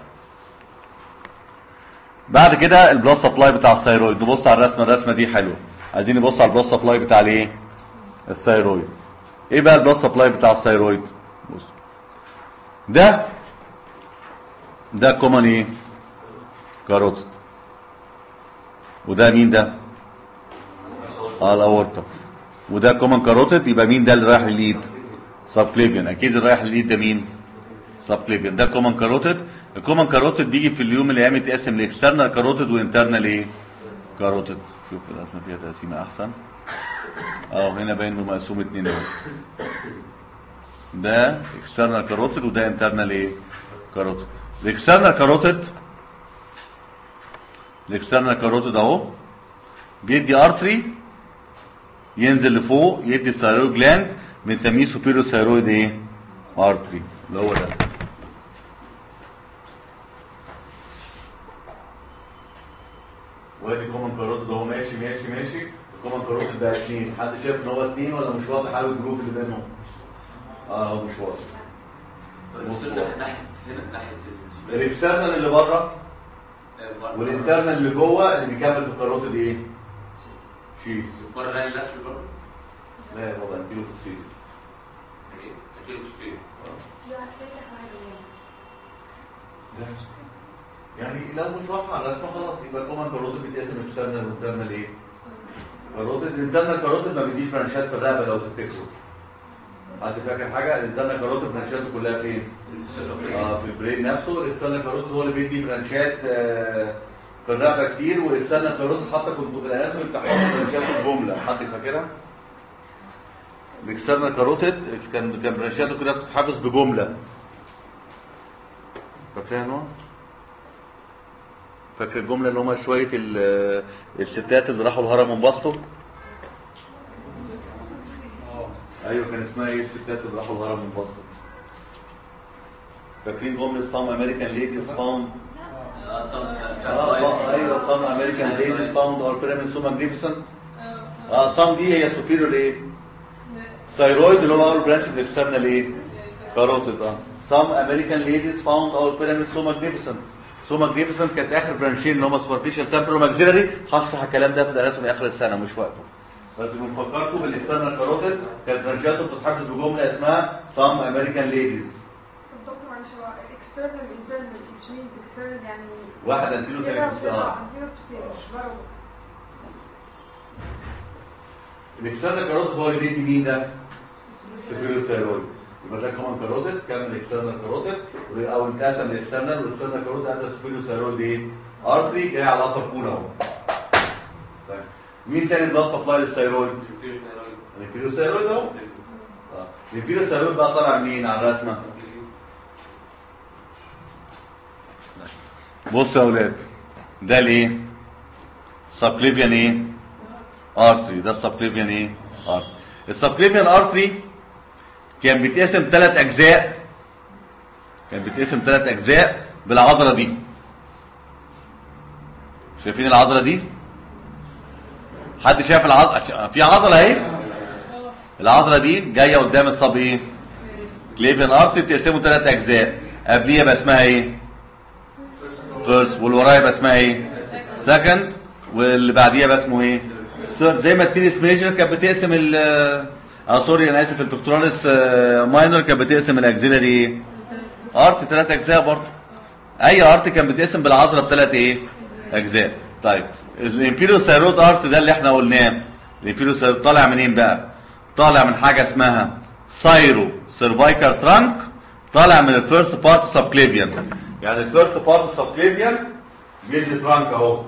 بعد كده البلاد سبلاي بتاع الثيرويد نبص على الرسمه الرسمه دي حلوه عايزين نبص على البلاد سبلاي بتاع الايه الثيرويد ايه بقى البلاد سبلاي بتاع الثيرويد بص ده ده كومن ايه كاروتيد وده مين ده اه الاورطه وده كومن كاروتيد يبقى مين ده اللي رايح لليد سبكليفيان اكيد اللي رايح لليد ده مين سبكليفيان ده كومن كاروتيد الكومن كاروتيد بيجي في اليوم اللي يعمل يتقسم لاكسترنال كاروتيد وانترنال ايه كاروتيد شوف الرسمه فيها تقسيمه احسن اه هنا باين انه مقسوم اتنين اهو ده اكسترنال كاروتيد وده انترنال ايه كاروتيد الاكسترنال كاروتيد الاكسترنال كاروتيد اهو بيدي ارتري ينزل لفوق يدي الثيرويد جلاند بنسميه سوبيريور ثيرويد ايه ارتري اللي هو ده وادي كومن كاروتيد اهو ماشي ماشي ماشي الكومن كاروتيد بقى اثنين حد شايف ان هو اثنين ولا مش واضح قوي الجروب اللي بينهم اه هو مش واضح بص ده ناحيه هنا ناحيه الشمال. الاكسترنال اللي بره آه، بره. والانترنال اللي جوه اللي بيكمل في الكاروتيد ايه شيز بره لا لا في بره لا يا بابا انتيلو كوسيلس يعني ايه اكيد مش يعني لو مش واقع على الرسمه خلاص يبقى كومان كاروتيد بيتقسم اكسترنال وانترنال ايه كاروتيد الانترنال كاروتيد ما بيديش برانشات في الرقبه لو تفتكروا حد فاكر حاجه الانترنال كاروتيد برانشاته كلها فين اه في البرين نفسه الاكسترنال كاروتيد هو اللي بيدي برانشات آه، في الرقبه كتير والاكسترنال كاروتيد حتى كنتوا في الاناتومي بتحفظوا برانشات الجمله حد فاكرها الاكسترنال كاروتيد كان كان برانشاته كده بتتحفظ بجمله فاكرها نوع؟ فاكر الجمله اللي هم شويه ال- الستات اللي راحوا الهرم انبسطوا ايوه كان اسمها ايه الستات اللي راحوا الهرم انبسطوا فاكرين جمله سام امريكان ليديز فاوند اه ايوه سام امريكان ليديز فاوند اور بيراميد سو ماجنيفيسنت اه سام دي هي سوبيريور ايه ثايرويد اللي هو اول برانش في الاكسترنال ايه كاروتيد اه some American ladies found our pyramid so magnificent so magnificent كانت اخر برانشين اللي هم superficial temporal maxillary هشرح الكلام ده في الاناتومي اخر السنه مش وقته بس بنفكركم بالاكسترنال كاروتيد كانت برانشاته بتتحفظ بجمله اسمها some American ladies طب دكتور معلش هو اكسترنال انترنال which means external يعني واحد انتيلو كده تاني كده اه عندنا كتير مش بره الاكسترنال كاروتيد هو اللي بيدي مين ده؟ سوبيريور ثايرويد يبقى ده كمان كاروتيد كامل الاكسترنال كاروتيد او انقسم الاكسترنال والاكسترنال كاروتيد ده سوبيريور ثايرويد ايه؟ ارتري جاي على الابر كون اهو طيب مين تاني بلاد سبلاي للثايرويد؟ الانفيريور ثايرويد اهو آه. الانفيريور ثايرويد بقى طالع منين على الرسمه؟ بصوا يا اولاد ده الايه؟ سبكليفيان ايه؟ ارتري ده السبكليفيان ايه؟ ارتري السبكليفيان ارتري كان بيتقسم ثلاث اجزاء كان بيتقسم ثلاث اجزاء بالعضله دي شايفين العضله دي حد شايف العضله في عضله اهي العضله دي جايه قدام الصب ايه كليفيان ارتري بتقسمه ثلاث اجزاء قبليها بقى اسمها ايه فيرست واللي ورايا بقى اسمها ايه سكند واللي بعديها بقى اسمه ايه ثيرد زي ما التيريس ميجر كانت بتقسم ال اه سوري انا اسف البكتوراليس آه، ماينر كانت بتقسم الاكزيلري ايه ارت ثلاث اجزاء برضه اي ارت كان بتقسم بالعضله بثلاث ايه اجزاء طيب الانفيريو ثايرويد ارت ده اللي احنا قلناه الانفيريو ثايرويد طالع منين بقى طالع من حاجه اسمها سايرو سيرفايكال ترانك طالع من الفيرست بارت سبكليفيان يعني الفيرست بارت سبكليفيان بيدي ترانك اهو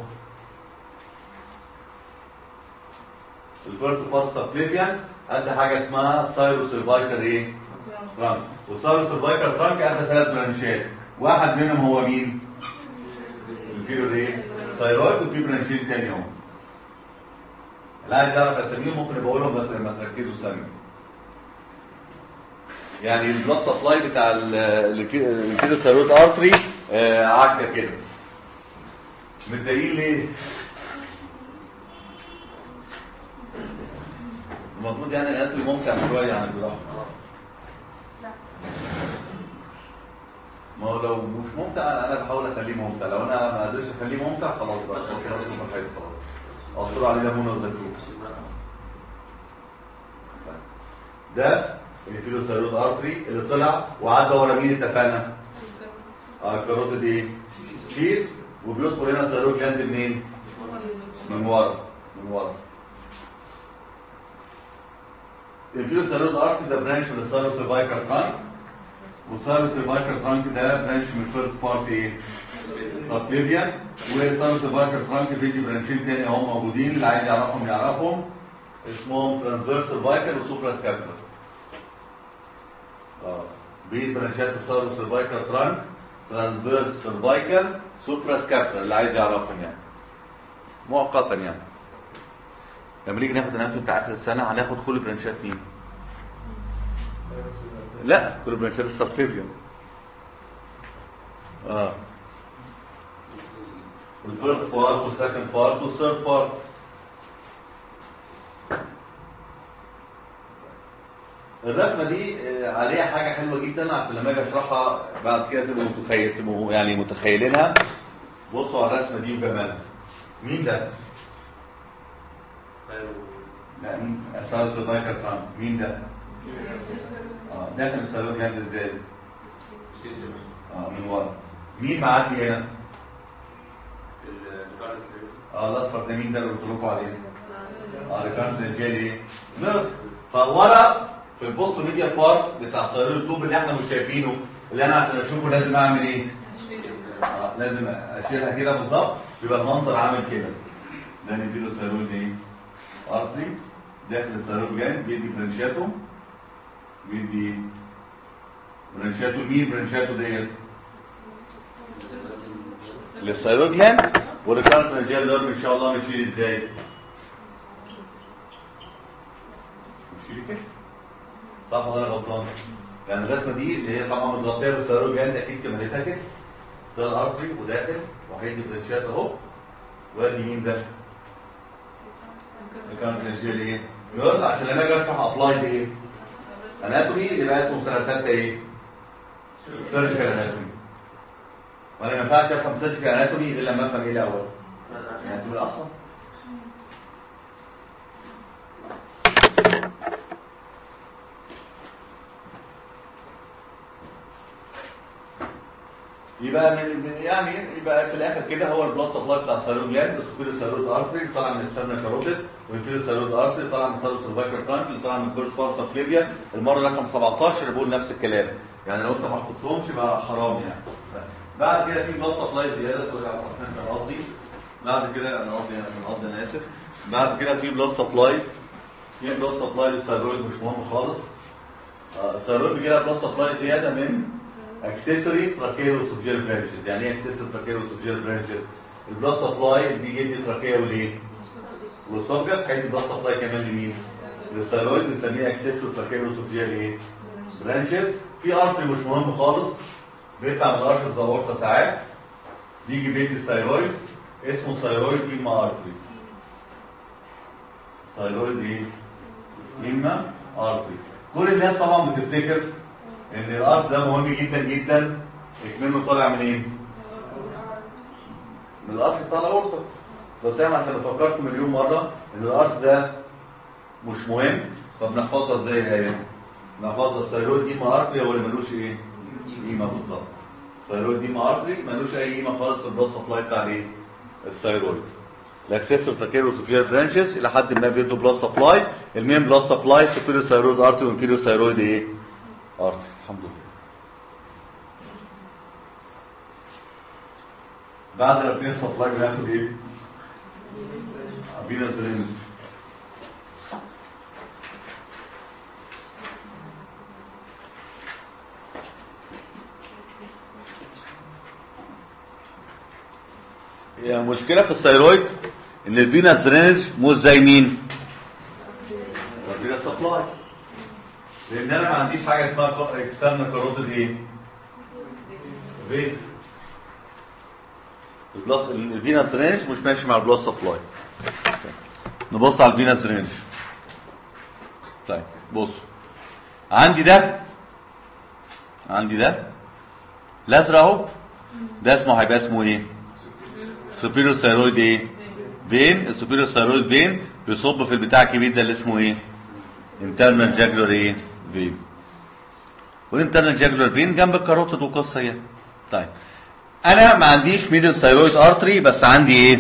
الفيرست بارت سبكليفيان قد حاجه اسمها سايرو سيرفايكال ايه ترانك والسايرو سيرفايكال ترانك قد ثلاث برانشات واحد منهم هو مين الفيرو ايه ثايرويد وفي برانشين تاني اهو اللي عايز يعرف اساميهم ممكن يبقى اقولهم بس لما تركزوا ثانيه يعني البلاد سبلاي بتاع الكيلو ثايرويد ارتري آه عكه كده متضايقين ليه؟ المفروض يعني الاكل ممتع شويه عن الجراحه لا ما هو لو مش ممتع انا بحاول اخليه ممتع لو انا ما قدرتش اخليه ممتع خلاص بقى خلاص خلاص خلاص خلاص اصروا عليه ليمونه وزيتون ده الكيلو ثايرويد ارتري اللي طلع وعدى ورا مين اتفقنا؟ اه الكاروتيد ايه؟ كيس وبيدخل هنا ثايرويد جلاند منين؟ من ورا من ورا الكيلو ثايرويد ارتري ده برانش من الثايروسيفايكال ترانك والثايروسيفايكال ترانك ده برانش من الفيرست بارت ايه؟ سبليفيان والثايروسيفايكال ترانك بيجي برانشين تاني اهو موجودين اللي عايز يعرفهم يعرفهم اسمهم ترانسفيرسال فايكال وسوبرا سكابولار اه بيت برانشات الثايروسيفايكال ترانك ترانسفيرس سيرفايكال سوبرا سكابتر اللي عايز يعرفهم يعني مؤقتا يعني لما نيجي ناخد الاناتومي بتاع اخر السنه هناخد كل برانشات مين؟ لا كل برانشات السبتيريوم اه والفيرست بارت والسكند بارت والثيرد بارت الرسمه دي آه، عليها حاجه حلوه جدا عشان لما اجي اشرحها بعد كده تبقوا متخيل تبقوا يعني متخيلينها بصوا على الرسمه دي بجمالها مين ده؟ لا مين؟ استاذ سودايكر ترامب مين ده؟ اه داخل الصالون جنب ازاي؟ اه من ورا مين معدي هنا؟ اه الاصفر ده مين ده اللي قلت لكم عليه؟ اه ريكارد الجالي ايه؟ نرف فورا في البوست ميديا بارت بتاع صيرور الطوب اللي احنا مش شايفينه اللي انا عشان اشوفه لازم اعمل ايه؟ آه لازم اشيلها كده بالظبط يبقى المنظر عامل كده ده نديله صيرور ايه؟ ارضي داخل الصيرور جاي بيدي برانشاته بيدي برانشاته مين برانشاته ديت؟ للثيرويد جلاند والريكارنت رينجيال نيرف ان شاء الله نشيل ازاي؟ نشيل كده صح ولا انا غلطان؟ يعني الرسمه دي اللي هي طبعا متغطيه بالثيرويد جلاند اكيد كمالتها كده ده الارتري وداخل وهيدي برانشات اهو وادي مين ده؟ الريكارنت رينجيال ايه؟ نيرف عشان لما اجي اشرح ابلاي بايه؟ اناتومي يبقى اسمه سنه سته ايه؟ سيرجيكال اناتومي وانا ما ينفعش افهم سيرجيكال اناتومي غير لما افهم ايه الاول؟ اناتومي اصلا يبقى من يعني يبقى في الاخر كده هو البلاد سبلاي بتاع الثيرويد جلاند السوبيريور ثيرويد ارتري طالع من السترنا كاروتيد والانفيريور ثيرويد ارتري طالع من ثيرويد سيرفايكال ترانك اللي طالع من كورس بارسا فليبيا المره رقم 17 بقول نفس الكلام يعني لو انت ما حفظتهمش يبقى حرام يعني بعد كده في بلاد سبلاي زياده تقول يا عبد الرحمن كان قصدي بعد كده انا قصدي انا قصدي انا اسف بعد كده في بلاد سبلاي في بلاد سبلاي للثيرويد مش مهم خالص آه، الثيرويد بيجي لها بلاد سبلاي زياده من اكسسوري تراكيو سوبجير برانشز يعني ايه اكسسوري تراكيو سوبجير برانشز البلاد سبلاي اللي بيجي يدي تراكيو ليه والسوفجس هيدي بلاد سبلاي كمان لمين للثيرويد بنسميه اكسسوري تراكيو سوبجير ايه برانشز في ارتري مش مهم خالص بيطلع من ارش الزورطه ساعات بيجي بيت الثيرويد اسمه ثيرويد ايما ارتري ثيرويد ايه ايما ارتري كل الناس طبعا بتفتكر ان الارض ده مهم جدا جدا منه طالع من ايه من الارض بتاع الاورطه بس انا عشان فكرت مليون مره ان الارض ده مش مهم فبنحفظها ازاي الايه نحفظها الثيرويد ايما ارتري هو اللي ملوش ايه قيمه بالظبط الثيرويد ديما ارتري ملوش اي قيمه خالص في البلاد سبلاي بتاع الايه الثيرويد الاكسسور تاكيرو سوفير برانشز الى حد ما بيدوا بلاد سبلاي المين بلاد سبلاي سوبيريور ثيرويد ارتري وانفيريور ثيرويد ايه ارتري الحمد لله بعد الاثنين سبلاي بناخد ايه فينس درينج هي مشكلة في الثيرويد ان الفينس درينج مش زي مين؟ الفينس سبلاي لان انا ما عنديش حاجة اسمها اكسترنال كاروتيد ايه؟ فين؟ البلس الفينس درينج مش ماشي مع البلس سبلاي نبص على الفينس درينج طيب بص عندي ده عندي ده الازرق اهو ده اسمه هيبقى اسمه ايه؟ سوبيريور ثيرويد ايه فين السوبيريور ثيرويد فين بيصب في البتاع الكبير ده اللي اسمه ايه انترنال جاجلر ايه فين والانترنال جاجلر فين جنب الكاروتيد وقصه هي طيب انا ما عنديش ميدل ثيرويد ارتري بس عندي ايه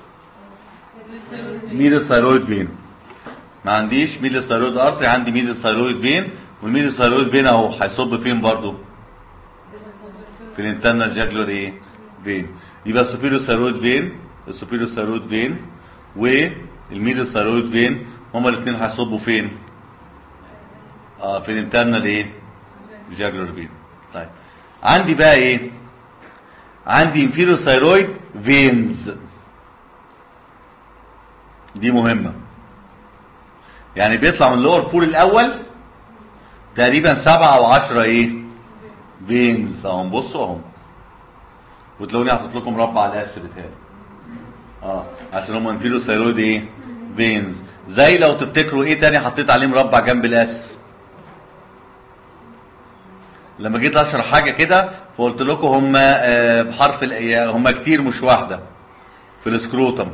ميدل ثيرويد فين ما عنديش ميدل ثيرويد ارتري عندي ميدل ثيرويد فين والميدل ثيرويد فين اهو هيصب فين برضو في الانترنال جاجلر ايه فين يبقى السوبيريور ثيرويد فين السوبيريور ثيرويد فين والميدل ثيرويد فين هما الاثنين هيصبوا فين اه في الانترنال ايه جاجلر فين طيب عندي بقى ايه عندي انفيريور ثايرويد فينز دي مهمة يعني بيطلع من اللور بول الاول تقريبا سبعة او عشرة ايه فينز اهم بصوا اهم وتلاقوني حاطط لكم مربع على الاس بتاعي اه عشان هم انفيريور ثايرويد ايه فينز زي لو تفتكروا ايه تاني حطيت عليه مربع جنب الاس لما جيت اشرح حاجه كده فقلت لكم هم آه، بحرف ال هم كتير مش واحده في السكروتم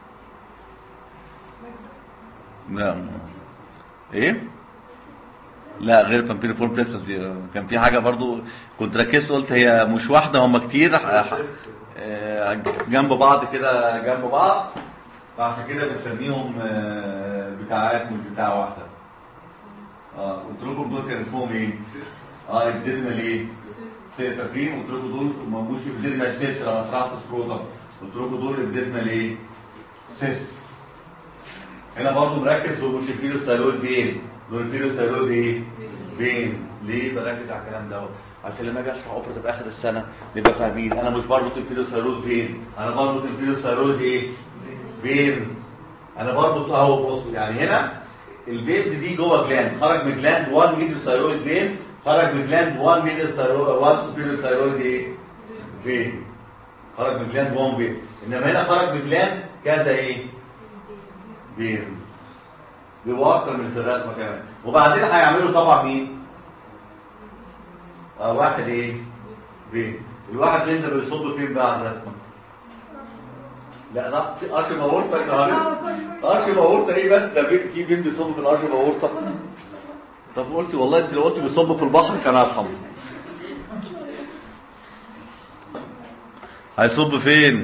لا ايه لا غير بامبيري فور بليسس دي آه، كان في حاجه برضو كنت ركزت قلت هي مش واحده هم كتير آه، آه، جنب بعض كده جنب بعض فعشان كده بنسميهم آه، بتاعات مش بتاع واحده اه قلت لكم دول كان اسمهم ايه اه الديرمال ايه فاكرين قلت لكم دول ما مش الديرمال سيست لما طلعت سكروتم قلت لكم دول الديرمال ايه سيست هنا برضو مركز دول مش الفيروس ثايرويد بين دول الفيروس ثايرويد ايه بين ليه بركز على الكلام دوت عشان لما اجي اشرح اوبرا في اخر السنه نبقى فاهمين انا مش بربط الفيروس ثايرويد فين انا بربط الفيروس ثايرويد ايه فين انا بربط اهو بصوا يعني هنا البيز دي جوه جلاند خرج من جلاند 1 ميدل ثايرويد فين خرج من جلاند 1 ميدل ثايرويد 1 سوبيريور ثايرويد ايه فين خرج من جلاند 1 فين انما هنا خرج من جلاند كذا ايه فين بيبقوا اكتر من في الرسمه كمان وبعدين هيعملوا طبعا مين اه واحد ايه فين الواحد فين ده بيصب فين بقى على الرسمه لا لا في قرش مورطه يا جماعه قرش مورطه ايه بس ده بيت في بيت بيصب في القرش مورطه طب قلت والله انت لو قلت بيصب في البحر كان ارحم هيصب فين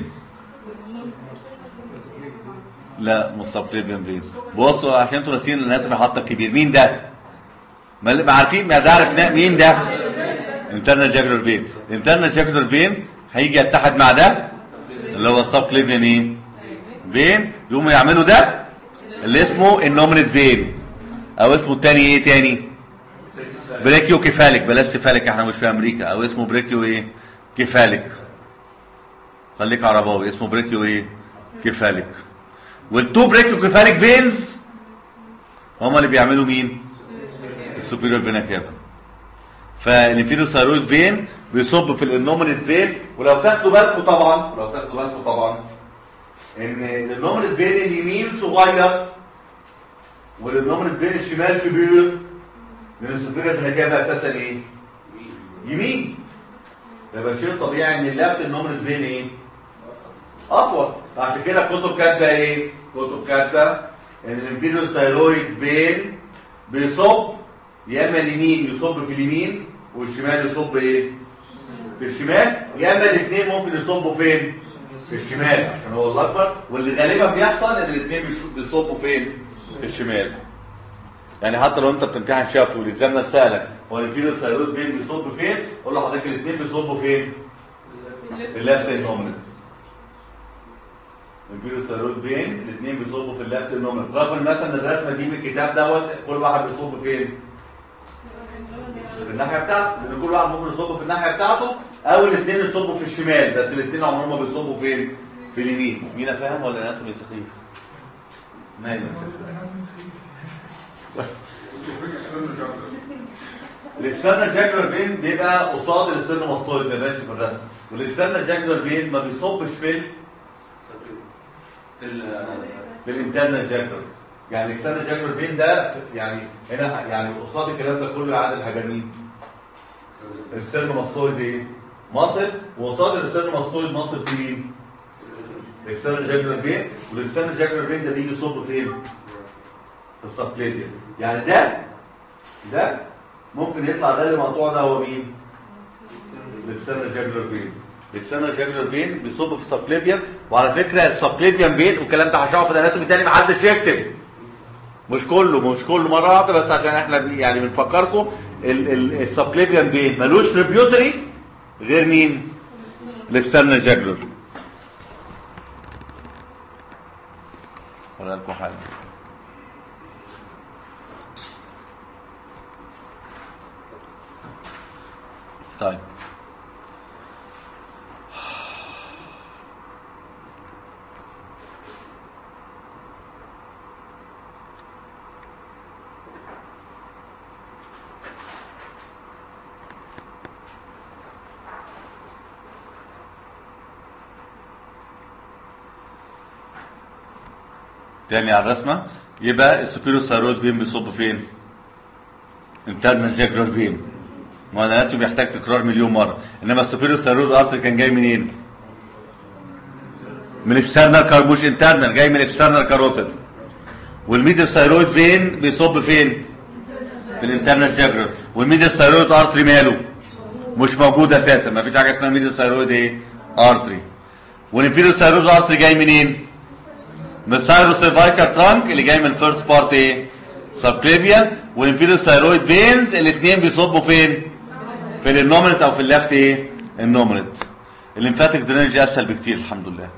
لا مصاب بين بصوا عشان انتوا ناسيين الاناتومي حاطه كبير مين ده ما ما عارفين ما ده عرفناه مين ده انترنال جاكولار فين الانترنال جاكولار فين هيجي يتحد مع ده اللي هو السب كليفيان ايه فين يقوموا يعملوا ده اللي اسمه النومينيت فين او اسمه التاني ايه تاني بريكيو كيفاليك بلاش سيفاليك احنا مش في امريكا او اسمه بريكيو ايه كيفاليك خليك عرباوي اسمه بريكيو ايه كيفاليك والتو بريكيو كيفاليك فينز هما اللي بيعملوا مين السوبيريور فينا كافا فالانفيريور ثايرويد فين بيصب في الانومينيت فين ولو تاخدوا بالكم طبعا لو تاخدوا بالكم طبعا ان الانومينيت فين اليمين صغير والانومينيت فين الشمال كبير من السوبيريور فينا كافا اساسا ايه يمين يبقى شيء طبيعي ان اللفت النومينيت فين ايه اطول عشان كده كتب كاتبه ايه كتب كاتبه ان الانفيريور ثايرويد فين بيصب يا اما اليمين يصب في اليمين والشمال يصب ايه في الشمال يا اما الاثنين ممكن يصبوا فين في الشمال عشان هو الاكبر واللي غالبا بيحصل ان الاثنين بيصبوا فين في الشمال يعني حتى لو انت بتمتحن شافه والالزام سهله هو الانفيريور ثايرويد فين بيصب فين قول له حضرتك الاثنين بيصبوا فين في اللفت النومنت الانفيريور ثايرويد فين الاثنين بيصبوا في اللفت النومنت رغم مثلا الرسمه دي من الكتاب دوت كل واحد بيصب فين في الناحيه بتاعته لان كل واحد ممكن يصب في الناحيه بتاعته او الاثنين يصبوا في الشمال بس الاثنين عمرهم ما بيصبوا فين في اليمين مين فاهم ولا اناتومي سخيف نايم الاكسترنال جاكولار فين بيبقى قصاد الاسترنوماستويد ما بانش في الرسم والاكسترنال جاكولار فين ما بيصبش فين في الانترنال جاكولار يعني الاكسترنال جاكولار فين ده يعني هنا يعني قصاد الكلام ده كله عدد حاجه مين الاسترنوماستويد ايه مصل وقصاد الاسترنوماستويد مصل في مين الاكسترنال جاكولار فين والاكسترنال جاكولار فين ده بيجي يصب فين في السبكليديا يعني ده ده ممكن يطلع ده اللي مقطوع ده هو مين الاكسترنال جاكولار فين الاكسترنال جاكولار فين بيصب في السبكليديا وعلى فكره السبكليديان فين والكلام ده هشرحه في الاناتومي تاني محدش يكتب مش كله مش كله مره واحده بس عشان احنا بي- يعني بنفكركم السبكليديان فين ملوش تريبيوتري غير مين الاكسترنال جاكولار ولا لكم حاجه طيب تاني على الرسمه يبقى السوبيريور ثايرويد فين بيصب فين انترنال جاكرال فين ما انا دلوقتي بيحتاج تكرار مليون مره انما السوبيريور ثايرويد ارتري كان جاي منين من اكسترنال كار مش انترنال جاي من اكسترنال كاروتيد والميديال ثايرويد فين بيصب فين في الانترنال جاكرال والميديال ثايرويد ارتري ماله مش موجود اساسا ما فيش حاجه اسمها ميديال ثايرويد ايه ارتري والانفيريور ثايرويد ارتري جاي منين من الثايروسيرفايكال ترانك اللي جاي من الفيرست بارت ايه سبكليفيا والانفيريور ثايرويد فينز الاثنين بيصبوا فين في النومنت او في الليفت ايه النومنت الليمفاتيك درينج اسهل بكتير الحمد لله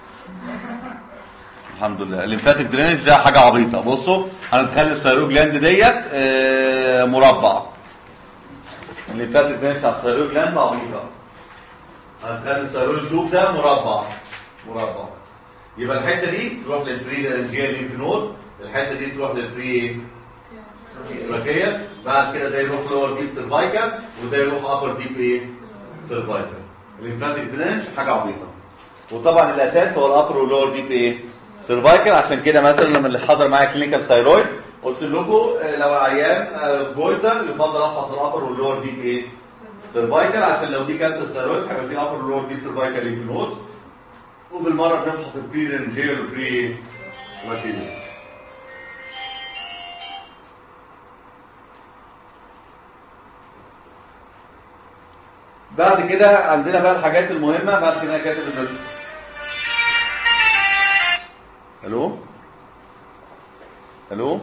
الحمد لله الليمفاتيك درينج ده حاجه عبيطه بصوا هنخلي الثايرويد جلاند ديت آه، مربع الليمفاتيك درينج على الثايرويد جلاند عبيطه هنخلي الثايرويد لوب ده مربع مربع يبقى الحته دي تروح للبري لارنجيال ليمف نود الحته دي تروح للبري الركيه بعد كده ده يروح لور ديب سيرفايكال وده يروح ابر ديب ايه سيرفايكال الليمفاتيك درينج حاجه عبيطه وطبعا الاساس هو الابر واللور ديب ايه سيرفايكال عشان كده مثلا لما اللي حضر معايا كلينيكال ثايرويد قلت لكم آه، لو عيان آه، جويتر يفضل افحص الابر واللور ديب ايه سيرفايكال عشان لو دي كانسر ثايرويد هيبقى في ابر واللور ديب سيرفايكال ليمف نود وبالمره بنفحص البري رنجيال والبري ماتيريال بعد كده عندنا بقى الحاجات المهمة بعد كده أنا كاتب النزل الو الو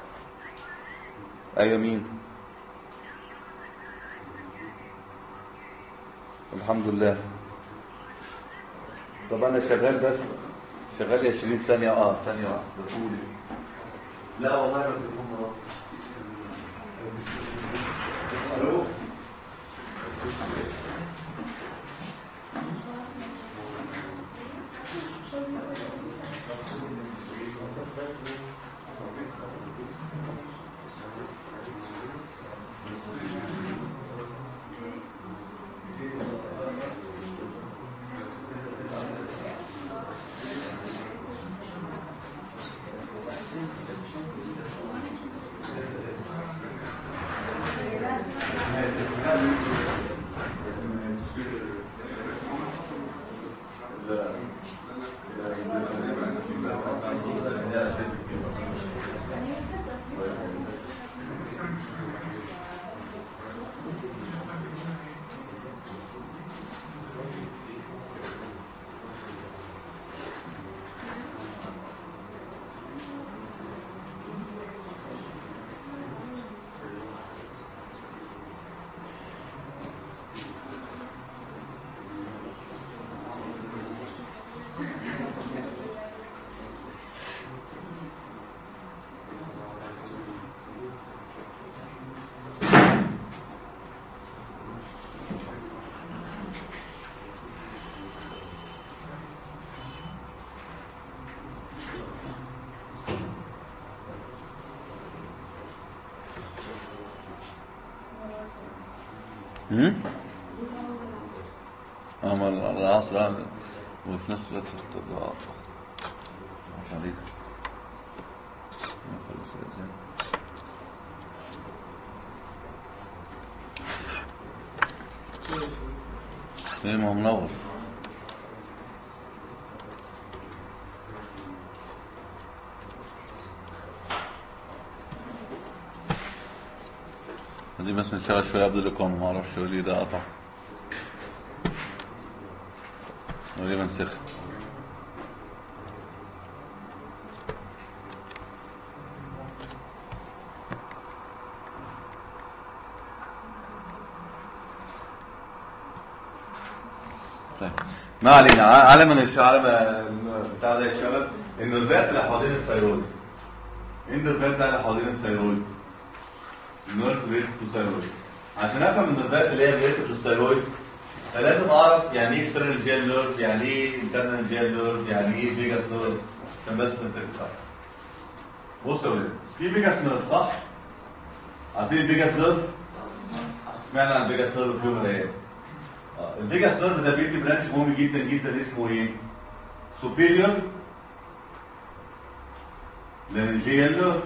ايوه مين الحمد لله طب انا شغال بس شغال لي 20 ثانية اه ثانية واحدة بقول لا والله ما تليفون مرات الو هم؟ أما العصر هذا وفي نفس الوقت الدعاء عليك خلص الأذان. ايه ما هو منور دي بس نشتغل شوية قبل الإقامة ما أعرفش ليه ده قطع ودي منسخ طيب ما علينا ع- على ما نش- على ما بتاع ده يشتغل انه الباقي اللي حوالين الثيرويد ان الباقي بتاع اللي حوالين الثيرويد نورث ريت تو ثيرويد عشان افهم ان الباقي اللي هي ريت تو ثيرويد فلازم اعرف يعني ايه اكسترنال جيل نيرف يعني ايه انترنال جيل نيرف يعني ايه فيجاس نيرف عشان بس تنتج صح بص يا ولاد في فيجاس نيرف صح عارفين الفيجاس نيرف سمعنا عن الفيجاس نيرف في يوم من الايام آه، الفيجاس نيرف ده بيدي برانش مهم جدا جدا اسمه ايه؟ superior لارنجيال نيرف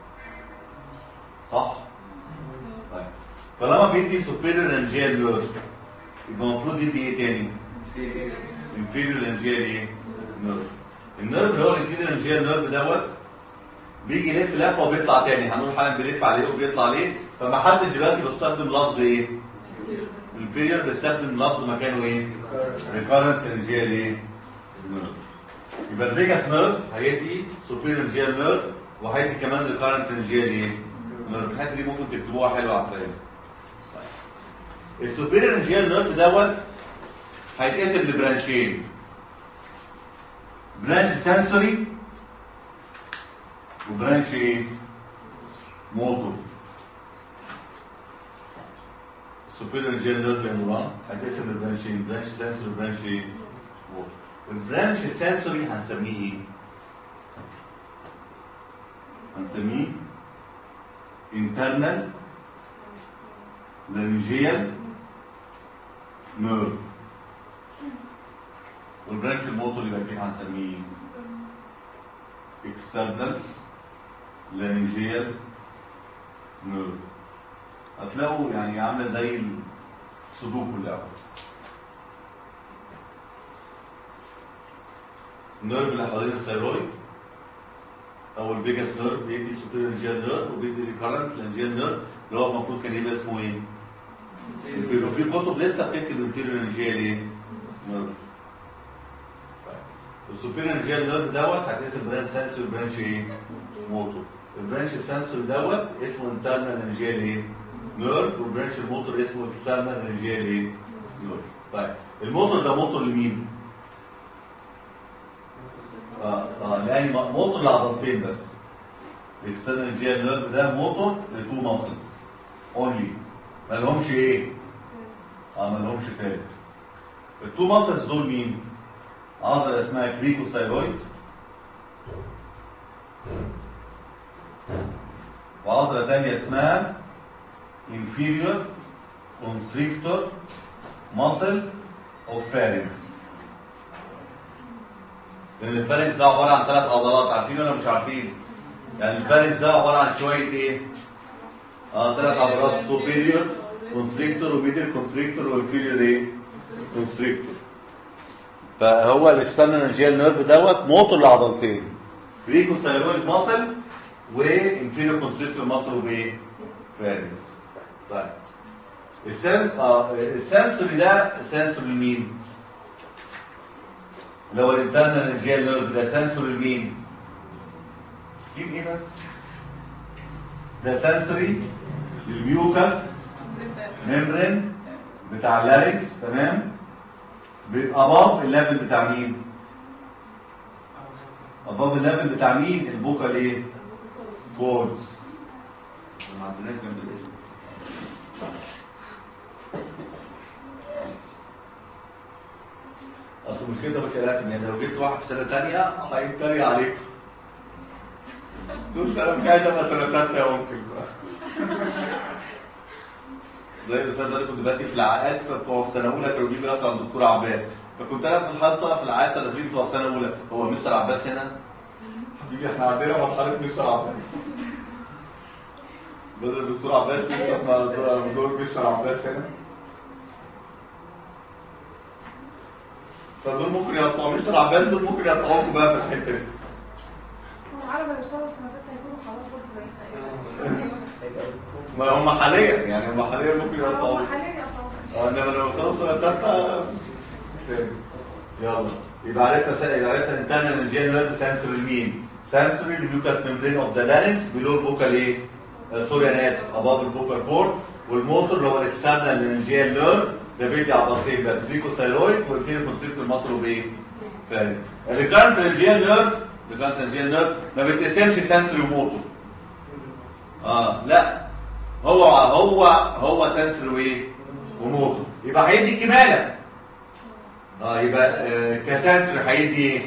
صح طيب طالما بيدي سوبيريور لارنجيال نيرف يبقى المفروض يدي ايه تاني inferior laryngeal ايه نيرف النيرف اللي هو الانفيريور لارنجيال نيرف دوت بيجي يلف لفه وبيطلع تاني هنقول حالا بيلف عليه وبيطلع عليه فمحدش دلوقتي بيستخدم لفظ ايه البيرير بيستخدم لفظ مكانه ايه ريكارنت لارنجيال ايه نيرف يبقى الفيجاس نيرف هيدي سوبيريور لارنجيال نيرف وهيدي كمان ريكارنت لارنجيال ايه نيرف الحته دي ممكن تكتبوها حلوه على الفايل السوبيريور لارنجيال نيرف دوت هيتقسم لبرانشين برانش سنسوري وبرانش ايه موتور سوبيريور جيل نيرف نيورون هتقسم لبرانشين برانش سنسوري وبرانش ايه موتور البرانش السنسوري هنسميه ايه هنسميه internal laryngeal nerve والبرانش الموتور اللي يبقى فيه هنسميه external laryngeal nerve هتلاقوا يعني عامله زي السودوكو الاول النيرف اللي حوالين الثيرويد او البيجاس نيرف بيدي سوبيريور لارنجيال نيرف وبيدي ريكارنت لارنجيال نيرف اللي هو المفروض كان يبقى اسمه ايه؟ انفيريور في كتب لسه بتكتب انفيريور لارنجيال ايه؟ نيرف السوبيريور لارنجيال نيرف دوت هتقسم برانش سنسوري برانش ايه؟ موتور البرانش السنسوري دوت اسمه انترنال لارنجيال ايه؟ نيرف والبرانش الموتور اسمه اكسترنال لارنجيال ايه؟ نيرف طيب الموتور ده موتور لمين؟ اه اه يعني موتور لعضلتين بس الاكسترنال جيال نيرف ده موتور لتو ماسلز اونلي ما لهمش ايه اه ما لهمش ثالث التو ماسلز دول مين عضله اسمها كريكوثايرويد وعضله ثانيه اسمها inferior constrictor muscle of pharynx لان الفارنكس ده عباره عن ثلاث عضلات عارفين ولا مش عارفين يعني الفارنكس ده عباره عن شويه ايه اه ثلاث عضلات سوبيريور كونستريكتور وميدل كونستريكتور وانفيريور ايه كونستريكتور فهو الاكسترنال جيل نيرف دوت موتور لعضلتين بريكو ثايرويد ماسل وانفيريور كونستريكتور ماسل وايه فارنكس طيب السن اه السنسوري ده سنسوري لمين اللي هو الانترنال ريجيال نيرف ده سنسوري لمين سكين ايه بس ده سنسوري للميوكس ميمبرين بتاع اللاريكس تمام بيبقى اباف الليفل بتاع مين اباف الليفل بتاع مين البوكال ايه كوردز ما عندناش جنب الاسم اصل المشكله ده بكلاتهم يعني لو جبت واحد في سنه ثانيه هيتريق عليك دول انا مش عايز ابقى سنه ثالثه ممكن بقى زي الاستاذ ده كنت بدي في العقاد فبتوع سنه اولى كانوا بيجوا يقعدوا عند الدكتور عباس فكنت انا في الحصه في العقاد تلاتين بتوع سنه اولى هو مستر عباس هنا حبيبي احنا عندنا مرحله مستر عباس بدل الدكتور عباس يفتح مع دور مستر عباس هنا فدول ممكن يقطعوا مستر عباس دول ممكن يقطعوكوا بقى في الحته دي العرب اللي اشتغلوا في مسافة هيكونوا خلاص برضه زي ما هم حاليا يعني هم حاليا ممكن يقطعوا هم حاليا يقطعوا اه انما لو وصلوا سنه سته تاني. يلا يبقى عرفنا يبقى عرفنا انترنال الجين نيرف سنسوري لمين؟ سنسوري للميوكاس ميمبرين اوف ذا لارنكس بيلو البوكال ايه؟ آه، سوري انا اسف اباف البوكال كورد والموتور اللي هو الاكسترنال للجين نيرف ده بيدي عضلتين بس ليكوثايرويد والكينو كونستريكتور مصر وبايه؟ ثاني الريكارنت الجين نيرف الريكارنت الجين نيرف ما بيتقسمش سنسوري وموتور اه لا هو هو هو سنسوري وايه؟ وموتور يبقى هيدي كماله اه يبقى آه كسنسوري هيدي ايه؟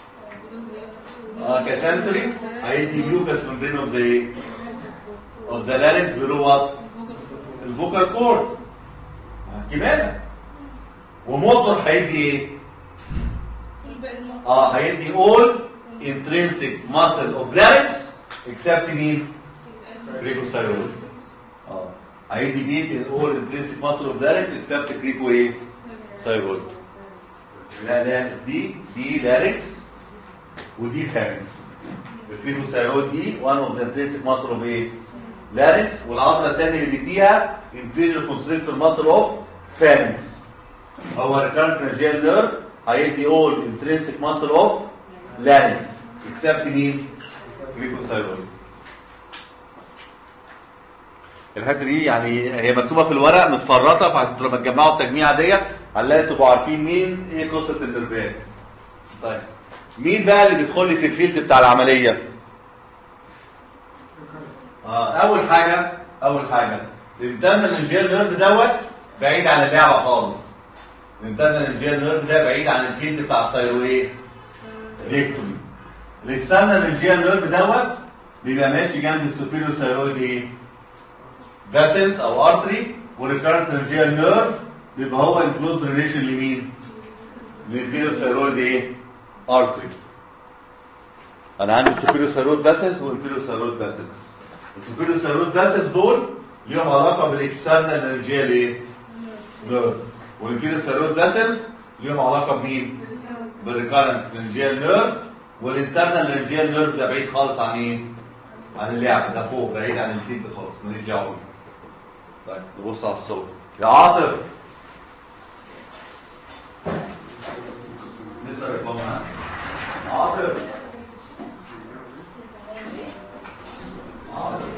اه كسنسوري هيدي ميوكس ممبرين اوف ذا ايه؟ اوف ذا لارنكس بيلو وات؟ الفوكال كورد آه، كماله وموتور هيدي ايه؟ اه هيدي all intrinsic muscle of larynx اكسبت مين كريكوثايرويد اه هيدي بيت ان اول انترنسيك ماسل اوف لارنكس اكسبت كريكو ايه ثايرويد لا لا دي دي لارنكس ودي فارنكس الكريكوثايرويد دي وان اوف ذا انترنسيك ماسل اوف ايه لارنكس والعضله الثانيه اللي فيها inferior constrictor muscle of pharynx هو recurrent laryngeal nerve هيدي all intrinsic muscle of larynx except مين glycosylroid الحته دي يعني هي مكتوبه في الورق متفرطه فانتوا لما تجمعوا التجميعه ديت هنلاقي تبقوا عارفين مين ايه قصه النرفات طيب مين بقى اللي بيدخل لي في الفيلد بتاع العمليه اه اول حاجه اول حاجه الانترنال انجيل نيرف دوت بعيد عن اللعبه خالص الانترنال انجيل نيرف ده بعيد عن الفيلد بتاع الثايرويد ريكتومي الاكسترنال انجيل نيرف دوت بيبقى ماشي جنب السوبيريور ثايرويد ايه فاسنت او ارتري والريكارنت انجيل نيرف بيبقى هو الكلوز ريليشن لمين للفيروس ثايرويد ايه ارتري انا عندي السوبيريور ثايرويد باسس والانفيريور ثايرويد باسس السوبيريور ثايرويد باسس دول ليهم علاقه بالاكسترنال انجيل ايه نيرف والانفيريور ثايرويد باسس ليهم علاقه بمين بالريكارنت انجيل نيرف والانترنال انجيل نيرف ده بعيد خالص عن ايه عن اللعب ده فوق بعيد عن الفيلد خالص ماليش دعوه بيه. طيب نبص على الصور يا عاطف نسأل الإخوان معانا. عاطف عاطف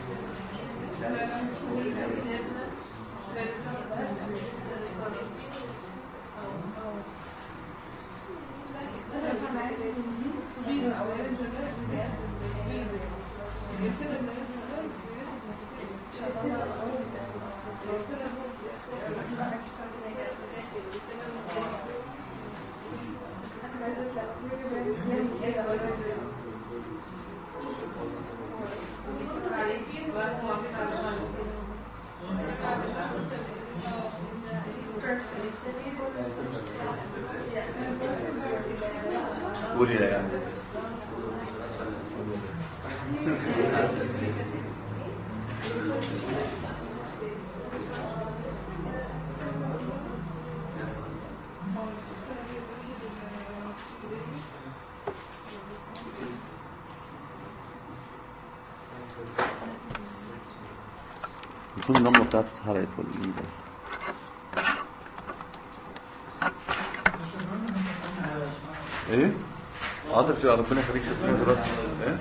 قولي يا يعني يكون النمرة بتاعته اتحرقت ولا ايه ده؟ ايه؟ عاطف يا ربنا يخليك شكرا دراسة ايه؟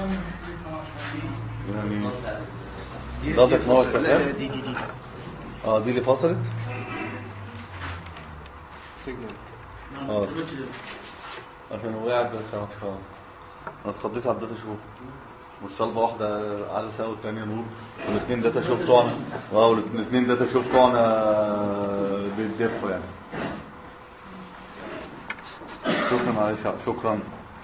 يعني ضغطك نور شغال؟ دي دي دي اه دي اللي فصلت؟ سيجنال اه عشان وقعت بس انا ف- انا اتخضيت على الداتا شوف والصلبة واحدة عدسة والتانية نور والاثنين داتا شوف بتوعنا اه والاثنين داتا شوف بتوعنا بيتدفوا يعني شكرا معلش شكرا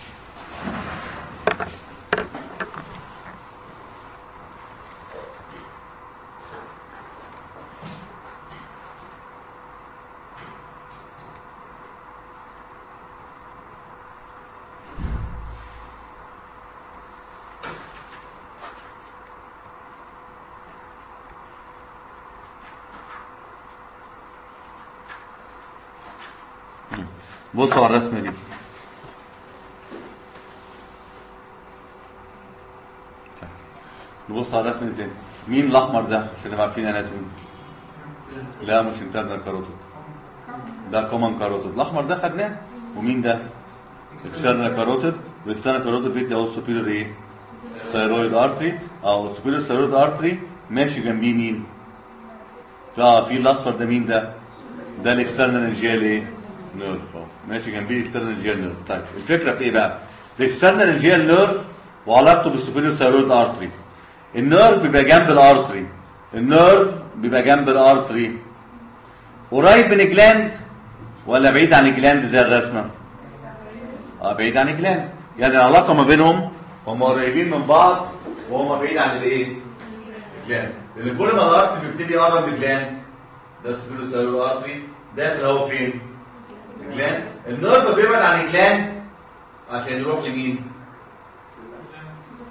بصوا على الرسمة دي نبص على الرسمة دي تاني مين الأحمر ده عشان نبقى عارفين اناتومي لا مش انترنال كاروتيد ده كومن كاروتيد الأحمر ده خدناه ومين ده اكسترنال كاروتيد والاكسترنال كاروتيد بيدي اهو سوبيريور ايه ثايرويد ارتري او سوبيريور ثايرويد ارتري ماشي جنبيه مين اه في الاصفر ده مين ده ده الاكسترنال انجيال ايه نيرف اه ماشي جنبيه الاكسترنال انجيال نيرف طيب الفكره في ايه بقى الاكسترنال انجيال نيرف وعلاقته بالسوبيريور ثايرويد ارتري النيرف بيبقى جنب الارتري النيرف بيبقى جنب الارتري قريب من الجلاند ولا بعيد عن الجلاند زي الرسمه اه بعيد عن الجلاند يعني العلاقه ما بينهم هم قريبين من بعض وهم بعيد عن الايه الجلاند لان كل ما الارتري بيبتدي يقرب من الجلاند ده سبيلو سيرو ارتري داخل اهو فين الجلاند النيرف بيبعد عن الجلاند عشان يروح لمين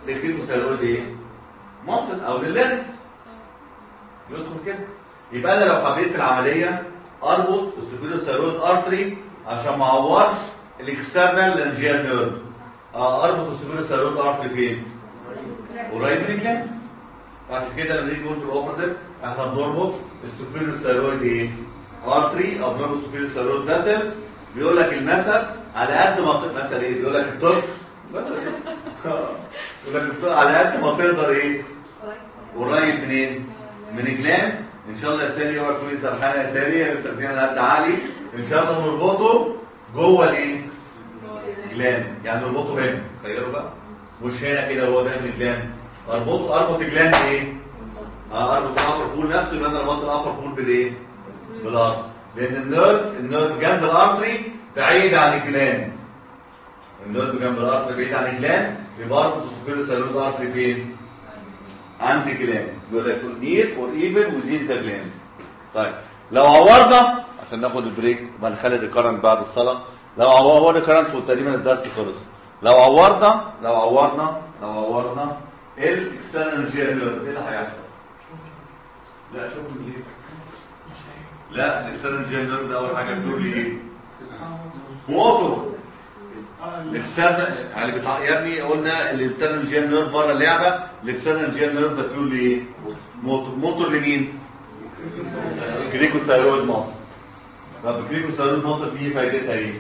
الكريكوثايرويد ايه مصل او لللينس يدخل كده يبقى انا لو حبيت في العمليه اربط السوبيريور ثايرويد ارتري عشان ما اعورش الاكسترنال لانجيال نيرف اربط السوبيريور ثايرويد ارتري فين قريب من الجنب عشان كده لما نيجي نقول في الاوبرتيف احنا بنربط السوبيريور ثايرويد ايه ارتري او بنربط السوبيريور ثايرويد فاسلز بيقول لك المثل على قد ما ت- مثل ايه بيقول لك الطفل مثلا يقول لك الطفل على قد ما تقدر ايه قريب منين من الجلان ان شاء الله يا سالي اوعى تكوني سرحانه يا سالي بتاخديها على قد عالي ان شاء الله نربطه جوه الايه جلان يعني نربطه هنا تخيلوا بقى مش هنا كده هو ده الجلان اربطه اربط الجلان بايه اه اربط الابر بول نفسه يبقى انا ربطت الابر بول بالايه بالارض لان النيرف النيرف جنب الارتري بعيد عن الجلان النيرف جنب الارتري بعيد عن الجلان يبقى اربط السوبيريور ثايرويد ارتري فين عند الجلان يقول لك نير اور ايفن وزين ذا جلان طيب لو عورنا عشان ناخد البريك ما نخلي الريكارنت بعد الصلاه لو عورنا الريكارنت وتقريبا الدرس خلص لو عورنا لو عورنا لو عورنا الاكسترنال جيرنال ايه اللي هيحصل؟ لا شوف ليه لا الاكسترنال جيرنال ده اول حاجه بتقول لي ايه؟ موتور الاكسترنال يعني بتاع يا ابني قلنا الاكسترنال جيرنال نيرف بره اللعبه الاكسترنال جيرنال نيرف ده بيقول لي ايه؟ موتور موتور لمين؟ كريكو ثايرويد مصر طب كريكو ثايرويد مصر فيه فايدتها ايه؟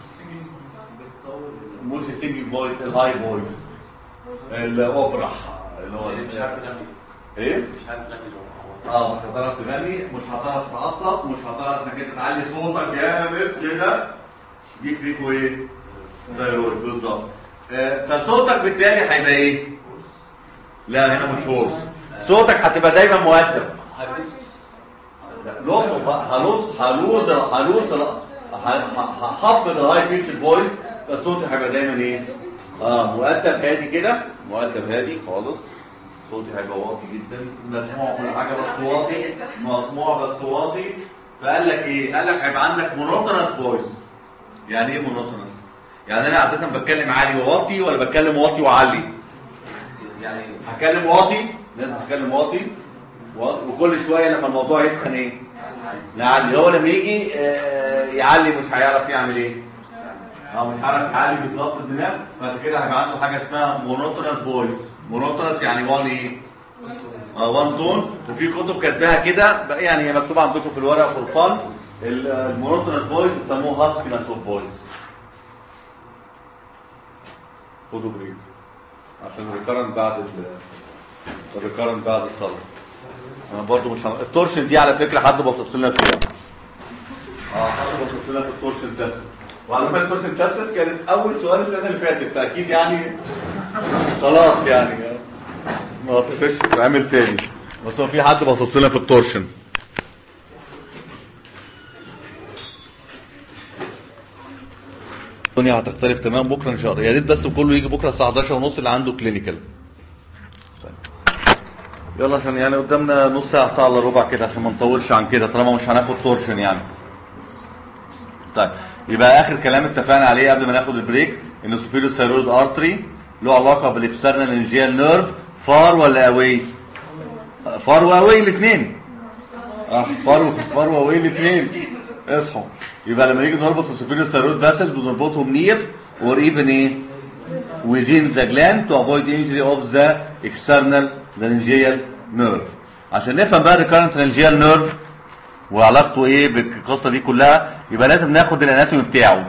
مش السنجل فويس الهاي فويس الاوبرا اللي هو مش عارف تغني ايه؟ مش عارف تغني لو اه مش هتعرف تغني مش هتعرف تعصب مش هتعرف انك انت تعلي صوتك جامد كده دي كريكو ايه؟ ثايرويد بالظبط آه، فصوتك بالتالي هيبقى ايه؟ لا هنا مش هورس صوتك هتبقى دايما مؤدب لوس هلوس هلوز هلوس هحفظ الهاي بيتش الفويس فالصوت هيبقى دايما ايه؟ اه مؤدب هادي كده مؤدب هادي خالص صوتي هيبقى واطي جدا مسموع كل حاجه بس واطي مسموع بس واطي فقال لك ايه؟ قال لك هيبقى عندك مونوتونس فويس يعني ايه مونوتونس؟ يعني انا عاده بتكلم عالي وواطي ولا بتكلم واطي وعلي؟ يعني هتكلم واطي لازم هتكلم واطي واطي. وكل شويه لما الموضوع يسخن ايه نعلي هو لما يجي آه، يعلي مش هيعرف يعمل ايه اه مش هيعرف يعلي بالظبط الدماغ فعشان كده هيبقى عنده حاجه اسمها مونوتونس فويس مونوتونس يعني وان ايه اه وان تون وفي كتب كاتباها كده بقى يعني هي مكتوبه عندكم في الورق فور فان المونوتونس فويس بيسموه هاسكينس اوف فويس خدوا بريك عشان الريكارنت بعد ال- الريكارنت بعد الصلاه انا برضو مش هم... التورشن دي على فكره حد باصص لنا فيها اه حد باصص لنا في التورشن تست وعلى فكره التورشن تست كانت اول سؤال السنه اللي فاتت فاكيد يعني خلاص يعني ما اعتقدش تعمل تاني بس هو في حد باصص لنا في التورشن الدنيا هتختلف تمام بكره ان شاء الله يا ريت بس كله يجي بكره الساعه 11 ونص اللي عنده كلينيكال يلا عشان يعني قدامنا نص ساعه ساعه الا ربع كده عشان ما نطولش عن كده طالما مش هناخد تورشن يعني طيب يبقى اخر كلام اتفقنا عليه قبل ما ناخد البريك ان السوبيريور ثايرويد ارتري له علاقه بالاكسترنال انجيال نيرف فار ولا اواي فار واواي الاثنين اه فار فار واواي الاثنين اصحوا يبقى لما نيجي نربط السوبيريور ثايرويد فاسل بنربطهم نير اور ايفن ايه within the gland to avoid injury of the external laryngeal nerve عشان نفهم بقى recurrent laryngeal nerve وعلاقته ايه بالقصه دي كلها يبقى لازم ناخد الاناتومي بتاعه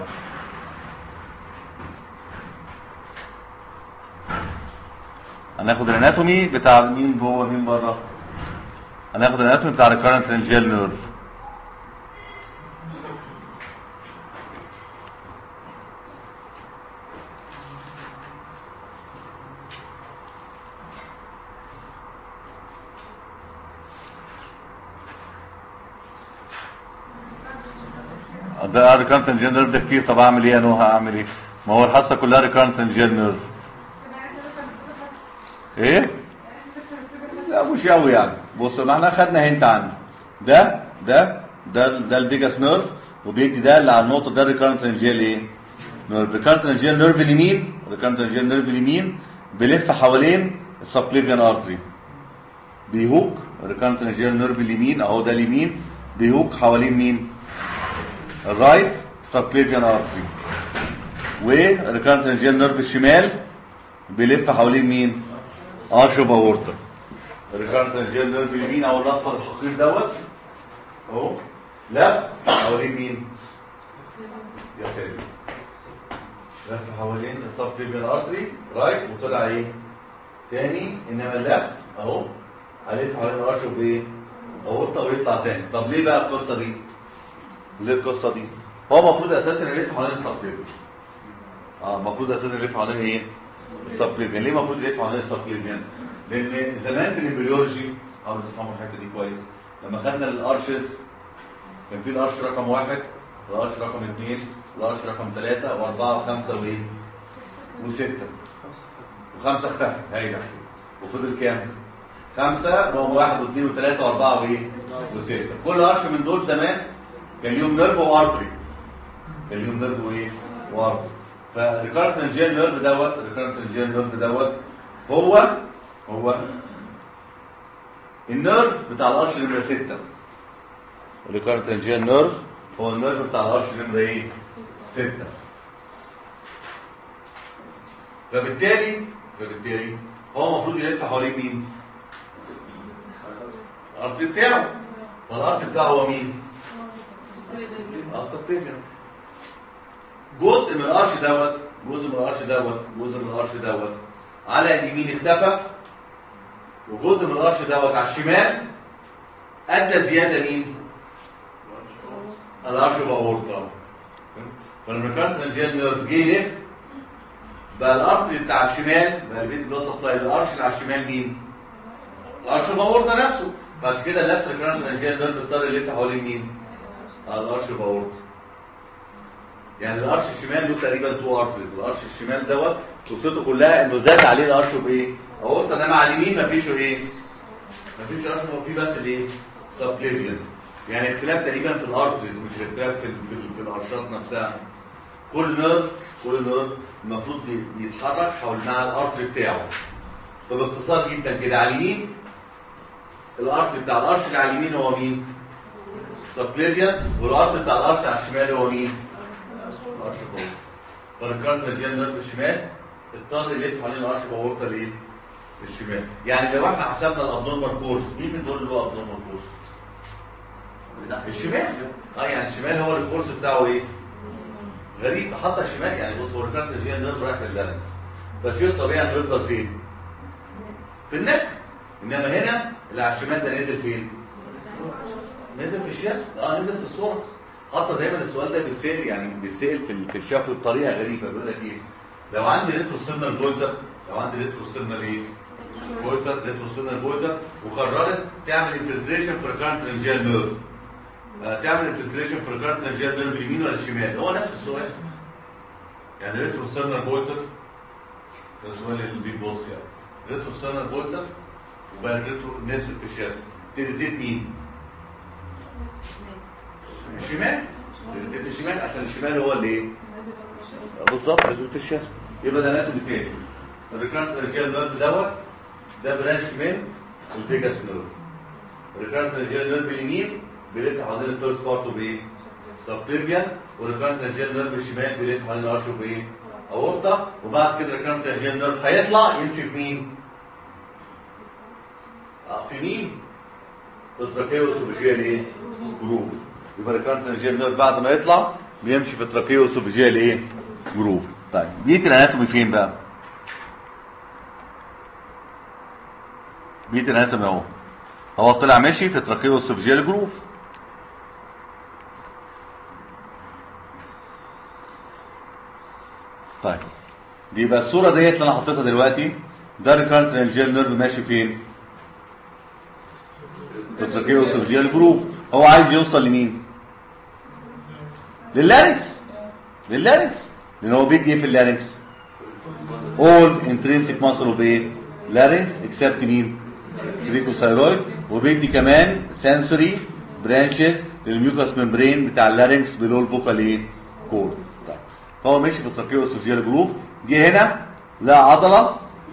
هناخد الاناتومي بتاع مين جوه مين بره هناخد الاناتومي بتاع recurrent laryngeal nerve ده ريكارنت انجين نيرف ده كتير طب اعمل ايه انا هعمل ايه ما هو الحصه كلها ريكارنت انجين نيرف ايه لا مش قوي يعني بص ما احنا خدنا هنت عنه ده ده ده ده البيجاس نيرف وبيدي ده اللي على النقطه ده ريكارنت انجين ايه نيرف ريكارنت انجين نيرف اليمين ريكارنت انجين نيرف اليمين بيلف حوالين السبكليفيان ارتري بيهوك ريكارنت نيجيرال نيرف اليمين اهو ده اليمين بيهوك حوالين مين الرايت سبكليفيان ارتري وريكارنت نيجيرال نيرف الشمال بيلف حوالين مين اشرب اورتا ريكارنت نيجيرال نيرف اليمين او الاصفر الحقير دوت اهو لف حوالين مين يا سيدي لف حوالين السبكليفيان ارتري رايت وطلع ايه تاني انما اللف اهو هلف حوالين الاشرب ايه اورطه ويطلع تاني طب ليه بقى القصه دي ليه القصه دي هو المفروض اساسا يلف حوالين السبكليفيان اه المفروض اساسا يلف حوالين ايه السبكليفيان ليه المفروض يلف حوالين السبكليفيان لان زمان في الامبريولوجي حاولوا تفهموا الحته دي كويس لما خدنا الارشز كان في الارش رقم واحد الارش رقم اثنين الارش رقم ثلاثة واربعة وخمسة وايه وستة وخمسة اختفى هاي وفضل كام خمسة رقم واحد واثنين وثلاثة واربعة وايه وستة كل ارش من دول زمان كان ليهم نيرف وارتري كان ليهم نيرف وايه وارتري فريكارت نجيال نيرف دوت ريكارت نجيال نيرف دوت هو هو النيرف بتاع الارش نمرة ستة الريكارت نجيال نيرف هو النيرف بتاع الارش نمرة ايه ستة فبالتالي فبالتالي هو المفروض يلف حوالين مين الارض بتاعه والارض بتاعه هو مين السبتيفيان جزء من الارش دوت جزء من الارش دوت جزء من الارش دوت على اليمين اختفى وجزء من الارش دوت على الشمال ادى زياده مين الارش باورطه فلما كانت الجيل نيرف جه يلف بقى الارش بتاع الشمال بقى البيت الوسط طيب الارش اللي على الشمال مين الارش باورطه نفسه بعد كده اللفت كانت الجيل نيرف اضطر يلف حوالين مين الارش باورطه يعني الارش الشمال له تقريبا تو ارتريز الارش الشمال دوت قصته كلها انه زاد عليه الارش بايه اورطه انما على اليمين مفيش ايه مفيش ارش هو في بس الايه سبليفيان يعني اختلاف تقريبا في الارتريز مش اختلاف في, في, في الارشات نفسها كل نيرف كل نيرف المفروض يتحرك حول مع الارتري بتاعه فباختصار جدا كده على اليمين الارتري بتاع الارش اللي على اليمين هو مين سبليفيان والارتري بتاع الارش على الشمال هو مين الارش فوق فالكارت مديان نيرف الشمال اضطر يلف حوالين الارش باورطه ليه الشمال يعني لو احنا حسبنا الابنورمال كورس مين من دول اللي هو ابنورمال كورس الشمال اه يعني الشمال هو الكورس بتاعه ايه غريب حتى الشمال يعني بص هو الكارت مديان نيرف رايح للبالانس فالشيء طبيعي انه يفضل فين في النك انما هنا اللي على الشمال ده نزل فين نزل في الشاس اه نزل في الصورة حتى دايما السؤال ده بيتسال يعني بيتسال في في الشفوي بطريقه غريبه بيقول لك ايه لو عندي ريتروستيرنال بوينتر لو عندي ريتروستيرنال ايه بوينتر ريتروستيرنال بوينتر وقررت تعمل انفلتريشن في الكارنت رنجيال نيرف تعمل انفلتريشن في الكارنت رنجيال نيرف اليمين ولا الشمال هو نفس السؤال يعني ريتروستيرنال بوينتر ده سؤال البيج بوس يعني ريتروستيرنال بوينتر وبقى الريترو نزل في الشاس تديت مين الشمال الشمال عشان الشمال هو اللي ايه بالظبط نزلت الشمال يبقى ده ناتو بالتالي الريكارنت ريجيال نيرف دوت ده برانش من الفيجاس نيرف الريكارنت ريجيال نيرف اليمين بيلف حوالين الثيرد بارت بايه سبتيربيان والريكارنت ريجيال نيرف الشمال بيلف حوالين الارش بايه اورطه وبعد كده الريكارنت ريجيال نيرف هيطلع يمشي في مين اه في مين في التراكيوس وبيجيال ايه جروب يبقى الكارنت نيجيال نيرف بعد ما يطلع بيمشي في التراكيوس وفيجيال ايه جروب طيب بيت الاناتومي فين بقى بيت الاناتومي اهو هو طلع ماشي في التراكيوس وفيجيال جروب طيب دي يبقى الصوره ديت اللي انا حطيتها دلوقتي ده الكارنت نيجيال نيرف ماشي فين في التراكيوس وفيجيال جروب هو عايز يوصل لمين لللارنكس لللارنكس لان هو بيدي ايه في اللارنكس all intrinsic muscle of ايه larynx except مين ريكوثايرويد وبيدي كمان sensory branches للميوكاس ممبرين بتاع اللارنكس بلو الفوكال ايه كورد فهو ماشي في التراكيوس وفيجيال جروف جه هنا لقى عضله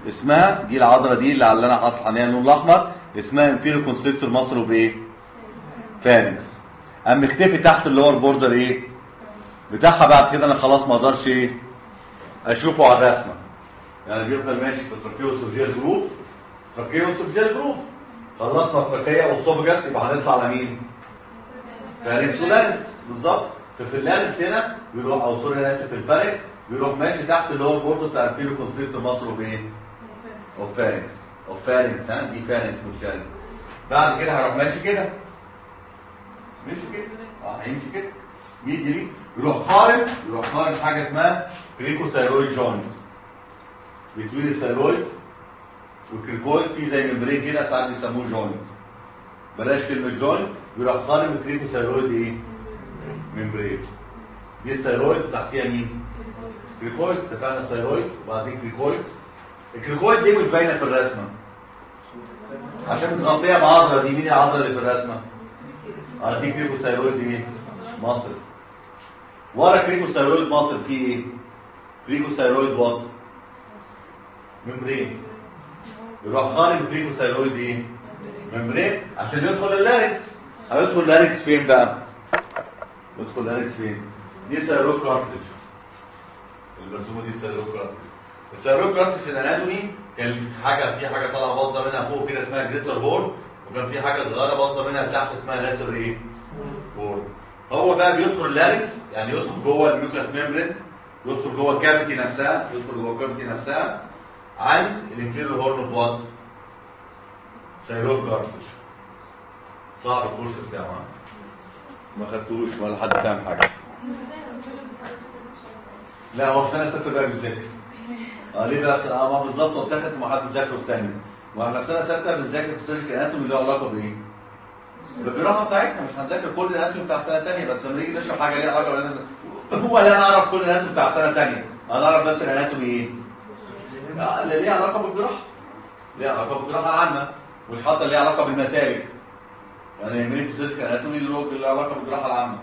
اسمها دي العضله دي اللي اللي انا حاطط عليها اللون الاحمر اسمها انفيرو كونستريكتور مصر بايه فارنكس قام مختفي تحت اللي هو البوردر ايه بتاعها بعد كده انا خلاص ما اقدرش ايه اشوفه على الرسمه يعني بيفضل ماشي في التراكيوسوفيال جروب تراكيوسوفيال جروب خلصنا التراكيه والسوفجاس يبقى هنطلع على مين فارنكس ولارنكس بالظبط ففي اللارنكس هنا بيروح او سوري انا اسف في الفارنكس بيروح ماشي تحت اللي هو البورد بتاع الفيلو كونستريكتور مصر بايه اوف فارنكس اوف فارنكس ها دي فارنكس مش فارنكس بعد كده هروح ماشي كده ماشي كده اه هيمشي كده يجي لي يروح قارن يروح قارن حاجه اسمها كريكو ثايرويد جوينت بتوين الثايرويد والكريكويد في زي ممبرين كده ساعات بيسموه جوينت بلاش كلمه جوينت بيروح قارن الكريكو ثايرويد ايه ممبرين دي الثايرويد تحتيها مين كريكويد اتفقنا ثايرويد وبعدين كريكويد الكريكويد دي مش باينه في الرسمه عشان متغطيه بعضله دي مين العضله اللي في الرسمه اه دي كريكوثايرويد دي مين مصر ورا كريكوثايرويد مصر في ايه كريكوثايرويد وات ممبرين يروح قارن كريكوثايرويد ايه ممبرين عشان يدخل اللاركس هيدخل اللاركس فين بقى يدخل اللاركس فين دي ثايرويد كارتلج المرسومه دي ثايرويد كارتلج الثايرويد كارتلج في الاناتومي كان حاجه في حاجه طالعه باظه منها فوق كده اسمها جريتر هورن وكان في حاجه صغيره باظه منها تحت اسمها لاسر ايه هورن هو بقى بيدخل اللاركس يعني يدخل جوه الميوكاس ميمبرين يدخل جوه الكافيتي نفسها يدخل جوه الكافيتي نفسها عند الانفيريور هورن اوف وات ثايرويد كارتلج صعب الكورس بتاعه ها؟ ما خدتوش ولا حد فاهم حاجه لا هو في سنه سته بقى بيذاكر اه ليه بقى اه ما بالظبط واتاخد مع حد ذاكره الثاني ما احنا في سنه سته بنذاكر في سيرش اناتومي له علاقه بايه؟ بالجراحه بتاعتنا مش هنذاكر كل الاناتومي بتاع سنه ثانيه بس لما نيجي نشرح حاجه ليها علاقه بالاناتومي هو لا نعرف كل الاناتومي بتاع سنه ثانيه انا اعرف بس الاناتومي ايه؟ لا، اللي ليها علاقه بالجراحه ليها علاقه بالجراحه العامه مش حاطه ليها علاقه بالمسالك يعني يهمني في سيرش اناتومي اللي هو اللي علاقه بالجراحه العامه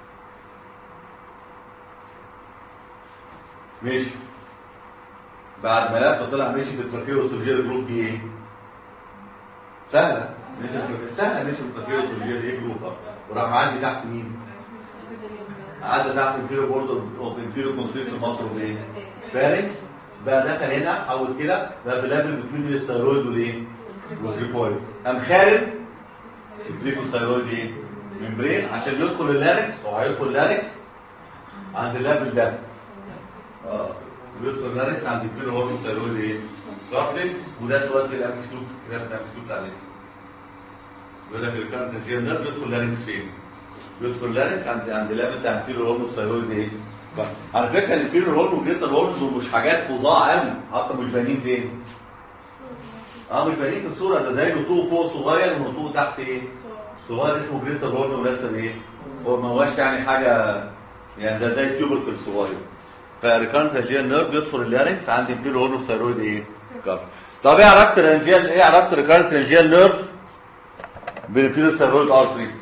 ماشي بعد ما لف طلع ماشي في التركيه والسوفيال جروب دي ايه سهله ماشي في- سهله ماشي في التركيه والسوفيال ايه جروب اه وراح معدي تحت مين عدى تحت الفيرو بوردر اوف الفيرو كونستريكتور مصر بايه فارنكس بقى دخل هنا حول كده بقى في ليفل بين الثيرويد والايه والريكويد قام خارج الجليكوثايرويد ايه ممبرين عشان يدخل اللاركس هو هيدخل اللاركس عند الليفل ده اه بيدخل اللاركس عند الفيرو هورمون ثايرويد ايه كارتلج وده تودي الامسكلوب كده الامسكلوب بتاع الاسم يقول لك الكانسر جين ده بيدخل لاركس فين بيدخل لاركس عند عند الليفل بتاع الفيرو هورمون ثايرويد ايه على فكره الفيرو هورمون جيتال هورمونز دول مش حاجات فظاع قوي حتى مش باينين فين اه مش باينين في الصوره ده زي نطوق فوق صغير ونطوق تحت ايه صغير اسمه جريتر هورن ولسه ايه هو ما هوش يعني حاجه يعني ده زي تيوبركل صغير فريكانت الجيال نيرف بيدخل اللارنكس عند البيرو هورن ثايرويد ايه كاب طب ايه علاقه الانجيال ايه علاقه ريكارنت الانجيال نيرف بالبيرو ثايرويد ارتري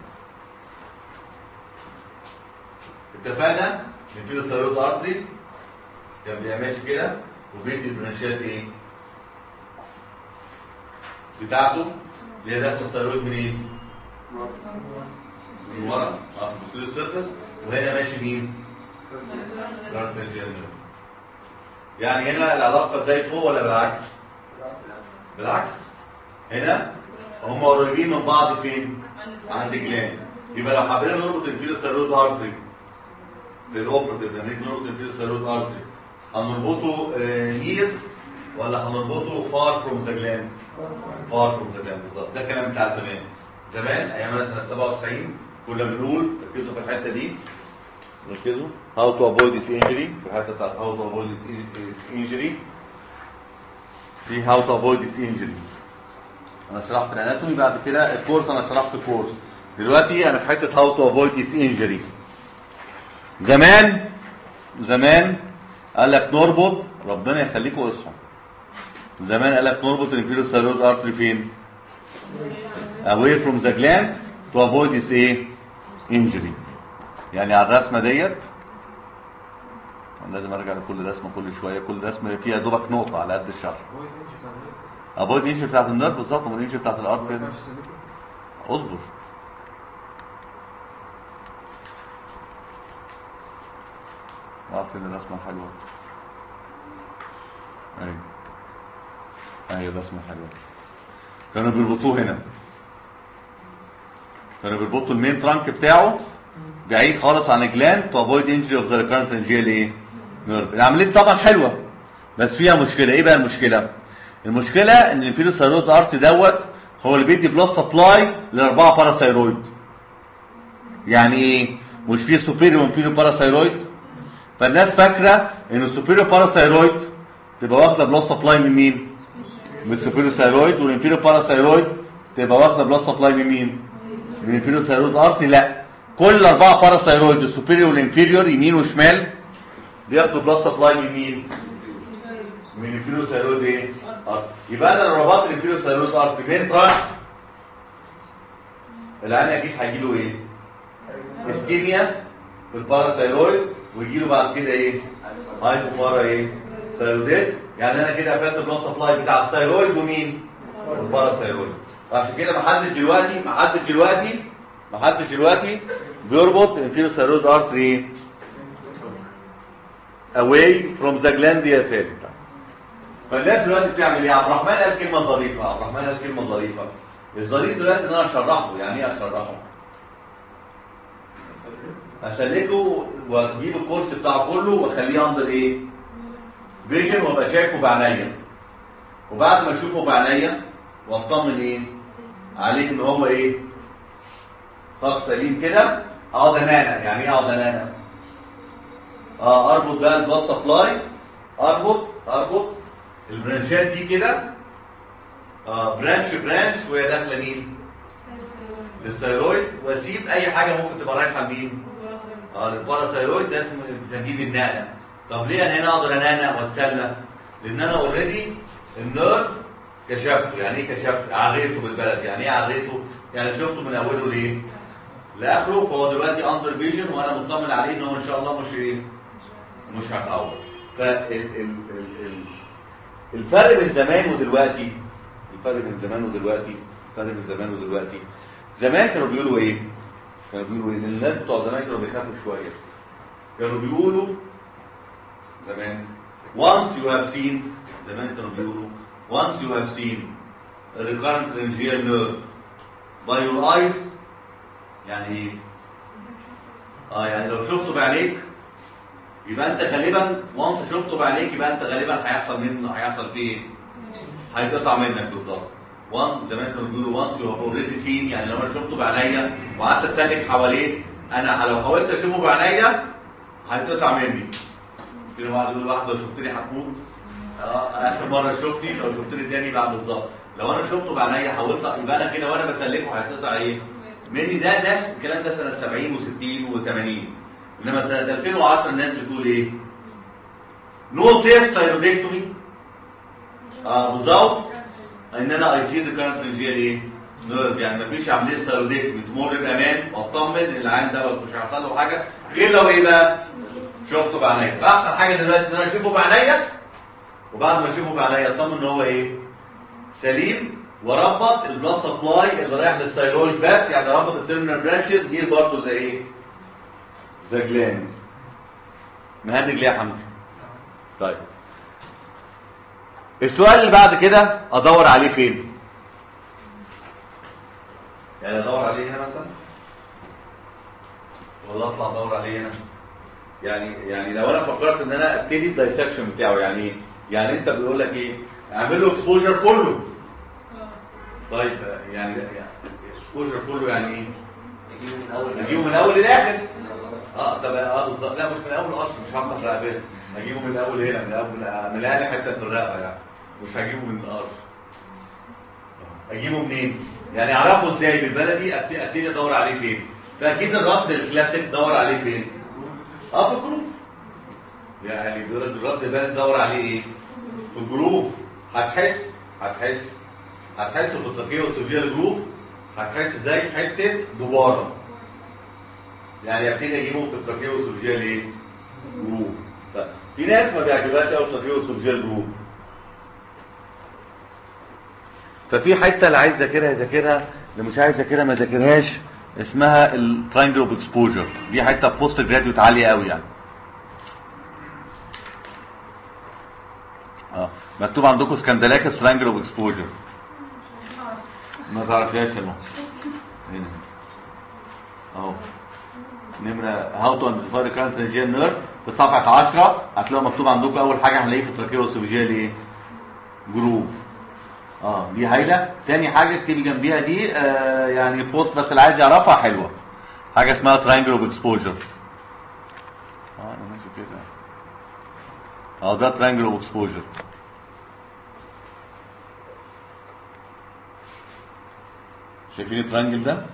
اتفقنا ان البيرو ثايرويد ارتري كان بيعملش كده وبيدي البرانشات ايه بتاعته اللي هي داخل الثيرويد منين؟ من ورا اه في البوستيريور سيرفس وهنا ماشي مين؟ جارد ميديال يعني هنا العلاقه زي فوق ولا بالعكس؟ بالعكس هنا هم قريبين من بعض فين؟ عند جلان يبقى لو حبينا نربط الفيلو ثيرويد ارتري للاوبرتيف لما نيجي نربط الفيلو ثيرويد ارتري هنربطه نير ولا هنربطه فار فروم ذا جلاند؟ فار فروم ذا جلاند بالظبط ده الكلام بتاع زمان زمان ايام سنه 97 كنا بنقول ركزوا في الحته دي ركزوا هاو تو افويد ذيس انجري في الحته بتاعت هاو تو افويد ذيس انجري في هاو تو افويد ذيس انجري انا شرحت الاناتومي بعد كده الكورس انا شرحت كورس دلوقتي انا في حته هاو تو افويد ذيس انجري زمان زمان قال لك نربط ربنا يخليكم اصحوا زمان قال لك نربط الانفيريور ثايرويد ارتري فين away from the gland to avoid this ايه injury يعني على الرسمه ديت لازم ارجع لكل رسمه كل شويه كل رسمه فيها دوبك نقطه على قد الشرح ابويد الانش بتاعت النيرف بالظبط والانش بتاعت الارض فين اصبر اقف فين الرسمه الحلوه ايوه ايوه الرسمه الحلوه كانوا بيربطوه هنا كانوا بيربطوا المين ترانك بتاعه بعيد خالص عن الجلاند تو افويد انجري اوف ذا ريكارنت انجيل ايه نيرف العمليه طبعا حلوه بس فيها مشكله ايه بقى المشكله المشكله ان الفيروثايرويد ارت دوت هو اللي بيدي بلس سبلاي للاربعه باراثايرويد يعني ايه مش في سوبيريور وانفيريور باراثايرويد فالناس فاكره ان السوبيريور باراثايرويد تبقى واخده بلس سبلاي من مين من السوبيريور ثايرويد والانفيريور باراثايرويد تبقى واخده بلس سبلاي من مين من الانفيريور ثايرويد ارتي لا كل اربعه باراثايرويد السوبيريور والانفيريور يمين وشمال بياخدوا بلس سبلاي من مين من الانفيريور ثايرويد ايه ارتي يبقى انا لو ربطت الانفيريور ثايرويد ارتي بين تراك العين اكيد هيجي له ايه اسكيميا في الباراثايرويد ويجي له بعد كده ايه هايبوبارا ايه ثايرويديز يعني انا كده قفلت البلس سبلاي بتاع الثايرويد ومين والباراثايرويد عشان كده محدش دلوقتي محدش دلوقتي محدش دلوقتي بيربط الانفيريور ثايرويد ارتري away from the gland يا ثابت فالناس دلوقتي بتعمل ايه عبد الرحمن قال كلمه ظريفه عبد الرحمن قال كلمه ظريفه الظريف دلوقتي ان انا اشرحه يعني ايه اشرحه اسلكه واجيب الكورس بتاعه كله واخليه اندر ايه فيجن وابقى شايفه بعينيا وبعد ما اشوفه بعينيا واطمن ايه عليه ان هو ايه صف سليم كده اقعد انانا يعني ايه اقعد انانا اه اربط بقى البلس سبلاي اربط اربط البرانشات دي كده اه برانش برانش وهي داخله مين للثيرويد واسيب اي حاجه ممكن تبقى رايحه لمين اه للباراثايرويد ده اسمه تجيب النقله طب ليه انا هنا اقدر انانا واتسلى لان انا اوريدي النيرف كشفته يعني ايه كشفته عريته بالبلد يعني ايه عريته يعني شفته من اوله ليه لاخره فهو دلوقتي اندر فيجن وانا مطمن عليه ان هو ان شاء الله مش ايه مش هتعور فالفرق بين زمان ودلوقتي الفرق بين زمان ودلوقتي الفرق بين زمان ودلوقتي زمان كانوا بيقولوا ايه كانوا بيقولوا ايه الناس بتوع زمان كانوا بيخافوا شويه كانوا بيقولوا زمان once you have seen زمان كانوا بيقولوا once you have seen a recurrent laryngeal nerve by your eyes يعني ايه اه يعني لو شفته بعينيك يبقى انت غالبا وانس شفته بعينيك يبقى انت غالبا هيحصل منه هيحصل فيه ايه هيتقطع منك بالظبط وان زمان كانوا بيقولوا وانس يو اوريدي سين يعني لو انا شفته بعينيا وقعدت استهلك حواليه انا لو حاولت اشوفه بعينيا هيتقطع مني كده واحد يقول واحده شفتني هتموت اه اخر مره شفتني لو شفتني تاني بقى بالظبط لو انا شفته بعينيا حاولت يبقى انا كده وانا بسلكه هيتقطع ايه مني ده نفس الكلام ده سنه 70 و60 و80 انما سنه 2010 الناس بتقول ايه نو سيف ثايرويدكتومي اه بالظبط ان انا اي سي ذا كارنت ريجيال ايه نيرف يعني مفيش عمليه ثايرويدكتومي تمر بامان واطمن العين ده مش هيحصل له حاجه غير لو ايه بقى شفته بعينيا فاحسن حاجه دلوقتي ان انا اشوفه بعينيا وبعد ما اشوفه بعينيا اطمن ان هو ايه سليم وربط البلس سبلاي اللي رايح للثايرويد بس يعني ربط التيرمينال برانشز دي برضه زي ايه زي جلاند مهنج ليه يا حمدي طيب السؤال اللي بعد كده ادور عليه فين يعني ادور عليه هنا مثلا ولا اطلع ادور عليه هنا يعني يعني لو انا فكرت ان انا ابتدي الدايسكشن بتاعه يعني ايه يعني انت بيقول لك ايه اعمل له اكسبوجر كله طيب يعني اكسبوجر كله يعني ايه نجيبه من اول نجيبه من الاول للاخر اه طب اه بالظبط لا مش من الاول اصلا مش هفتح رقبته هجيبه من الاول هنا من الاول من الاقل حته في الرقبه يعني مش هجيبه من الارض اجيبه منين يعني اعرفه ازاي بالبلدي أبت- ابتدي ادور عليه فين فاكيد الرد الكلاسيك دور عليه فين اه في الجروب يعني بيقول لك الرد البلدي دور عليه ايه في الجروب هتحس هتحس هتحس في التقيه والسوفيا الجروب هتحس زي حته دباره يعني ابتدي اجيبه في التركيه والسوفيا ايه جروب ف- في ناس ما بيعجبهاش قوي التركيب السوفجيال جروب ففي حته اللي عايز يذاكرها يذاكرها اللي مش عايز يذاكرها ما يذاكرهاش اسمها التراينجل اوف اكسبوجر دي حته بوست جراديوت عاليه قوي يعني اه مكتوب عندكم سكندلاكس تراينجل اوف اكسبوجر ما تعرفيهاش يا مهندس هنا اهو نمره هاو تو اندفاي ريكارنت ريجين نيرف في صفحه 10 هتلاقوا مكتوب عندكم اول حاجه هنلاقيه في التراكيوسوفيجيال ايه جروب اه دي هايله تاني حاجه اكتبي جنبيها دي آه يعني بوست بس اللي عايز يعرفها حلوه حاجه اسمها تراينجل اوف اكسبوجر اه انا ماشي كده اه ده تراينجل اوف اكسبوجر شايفين الترانجل ده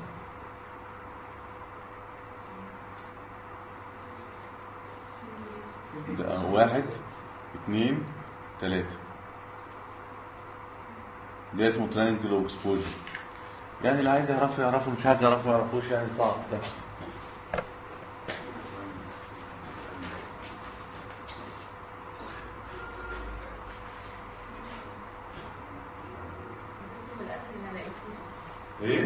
ده واحد اتنين تلاتة ده اسمه ترانجل اوف اكسبوجر يعني اللي عايز يعرفه يعرفه مش عايز يعرفه ما يعرفوش يعني صعب ده الأكل اللي أنا لقيته ايه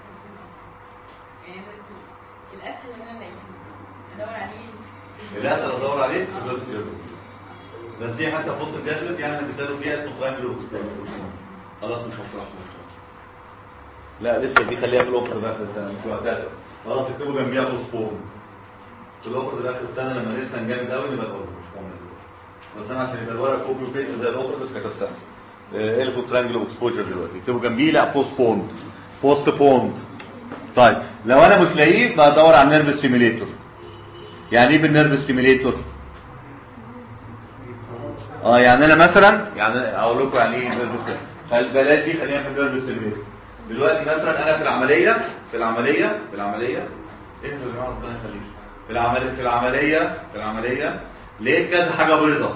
يعني الأكل اللي أنا لقيته أدور عليه اللي انا بدور عليه في الجزء الجدول. بس دي حتى بص الجدول يعني اللي بيسالوا فيها اسمه ترانجل اوف اكسبوجر خلاص مش هشرحه لا لسه دي خليها في الاوفر بقى في السنه مش وقتها خلاص اكتبوا جنبيها فوس بون في الاوفر ده في السنه لما نسخن جامد قوي نبقى نقول مش مهم بس انا عشان يبقى الورق كوبي وبيست زي الاوفر بس كتبتها آه، الفو ترانجل اوف اكسبوجر دلوقتي اكتبوا جنبيه لا بوست بوند بوست بوند طيب لو انا مش لاقيه بدور على النيرف ستيميليتور يعني ايه بالنيرف ستيميليتور اه يعني انا مثلا يعني اقول لكم يعني ايه نيرف خلي بلاش دي خلينا في النيرف ستيميليتور دلوقتي مثلا انا في العمليه في العمليه في العمليه ايه يا جماعه ربنا يخليك في العمليه في العمليه في العمليه لقيت كذا حاجه بيضاء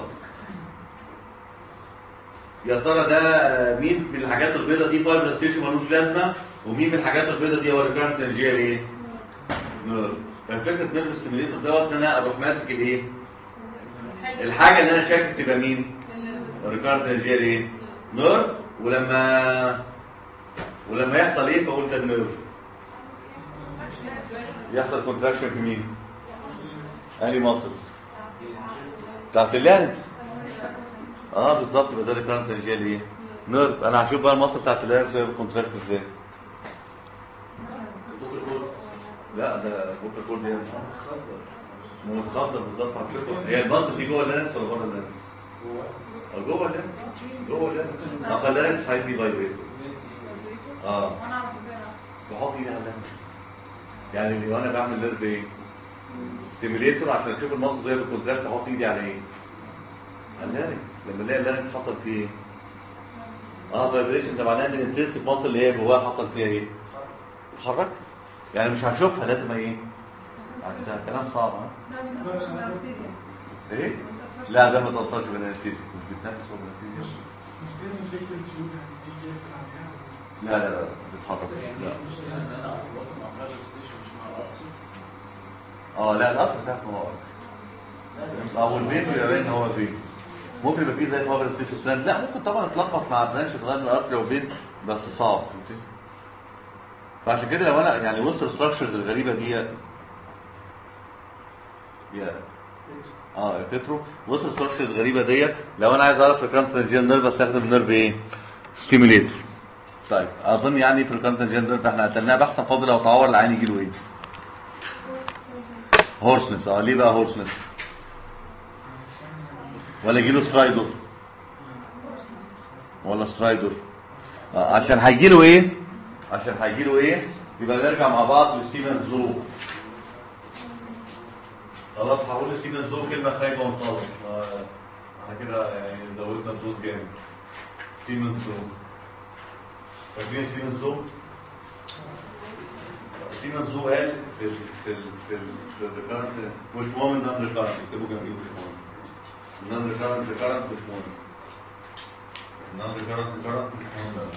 يا ترى ده آه، مين من الحاجات البيضاء دي فايبر ستيشن ملوش لازمه ومين من الحاجات البيضاء دي هو ريكارنت انجيال ايه؟ نيرف ففكره نيرف ستيميليتور دوت ان انا اروح ماسك الايه؟ الحاجه اللي انا شاكك تبقى مين؟ ريكارنت انجيال ايه؟ نيرف ولما ولما يحصل ايه بقول ده نيرف يحصل كونتراكشن في مين؟ انهي ماسل؟ بتاعت اللارنكس اه بالظبط يبقى ده ريكارنت انجيال ايه؟ نيرف انا هشوف بقى الماسل بتاعت اللارنكس وهي بتكونتراكت ازاي لا ده بوكر كول هي متخدر بالظبط هتشوفه هي المنطقه دي جوه اللانس ولا بره اللانس؟ جوه جوه اللانس جوه اللانس ما اللانس هيدي فايبريت اه وأنا أعرف كده بحط ايدي على اللانس يعني لو انا بعمل نيرف ايه؟ ستيميليتور عشان اشوف المصل زي بالكونتراكت احط ايدي على ايه؟ على اللانكس لما الاقي اللانكس حصل فيه ايه؟ اه فايبريشن ده معناه ان الانتنسيف ماسل اللي هي جواها حصل فيها ايه؟ اتحركت يعني مش هشوفها لازم ايه؟ عشان كلام صعب ها؟ ده بينقص الأنستيزيا. ايه؟ لا ده ما تقطعش بالانستيزيا مش بتنفس بالانستيزيا لا لا لا بتتحرك لا اه لا القطر بتاعك هو قطر او البيت بيبقى باين ان هو بيت ممكن يبقى فيه زي فابر ستيشن ستاند لا ممكن طبعا اتلخبط مع برانش تغير من القطر وبين بس صعب فهمت فعشان كده لو انا يعني وسط الستراكشرز الغريبه دي يا اه بترو وسط الستراكشرز الغريبه ديت لو انا عايز اعرف الكانتنجين نيرف استخدم نيرف ايه؟ ستيميليتور طيب اظن يعني في الكانتنجين نيرف احنا قتلناها بحثا فاضل لو تعور العين يجي له ايه؟ هورسنس اه ليه بقى هورسنس؟ ولا يجي له سترايدور؟ ولا سترايدور؟ آه عشان هيجي له ايه؟ عشان هيجي له ايه؟ يبقى نرجع مع بعض لستيفن زو خلاص هقول ستيفن زو كلمه خايبه ونخلص آه، احنا كده يعني زودنا الصوت جامد ستيفن زو فاكرين ستيفن زو؟ ستيفن زو قال في ال في ال في ال في الريكارنت مش مهم نون ريكارنت اكتبوا جنبيه مش مهم نون ريكارنت ريكارنت مش مهم نون ريكارنت ريكارنت مش مهم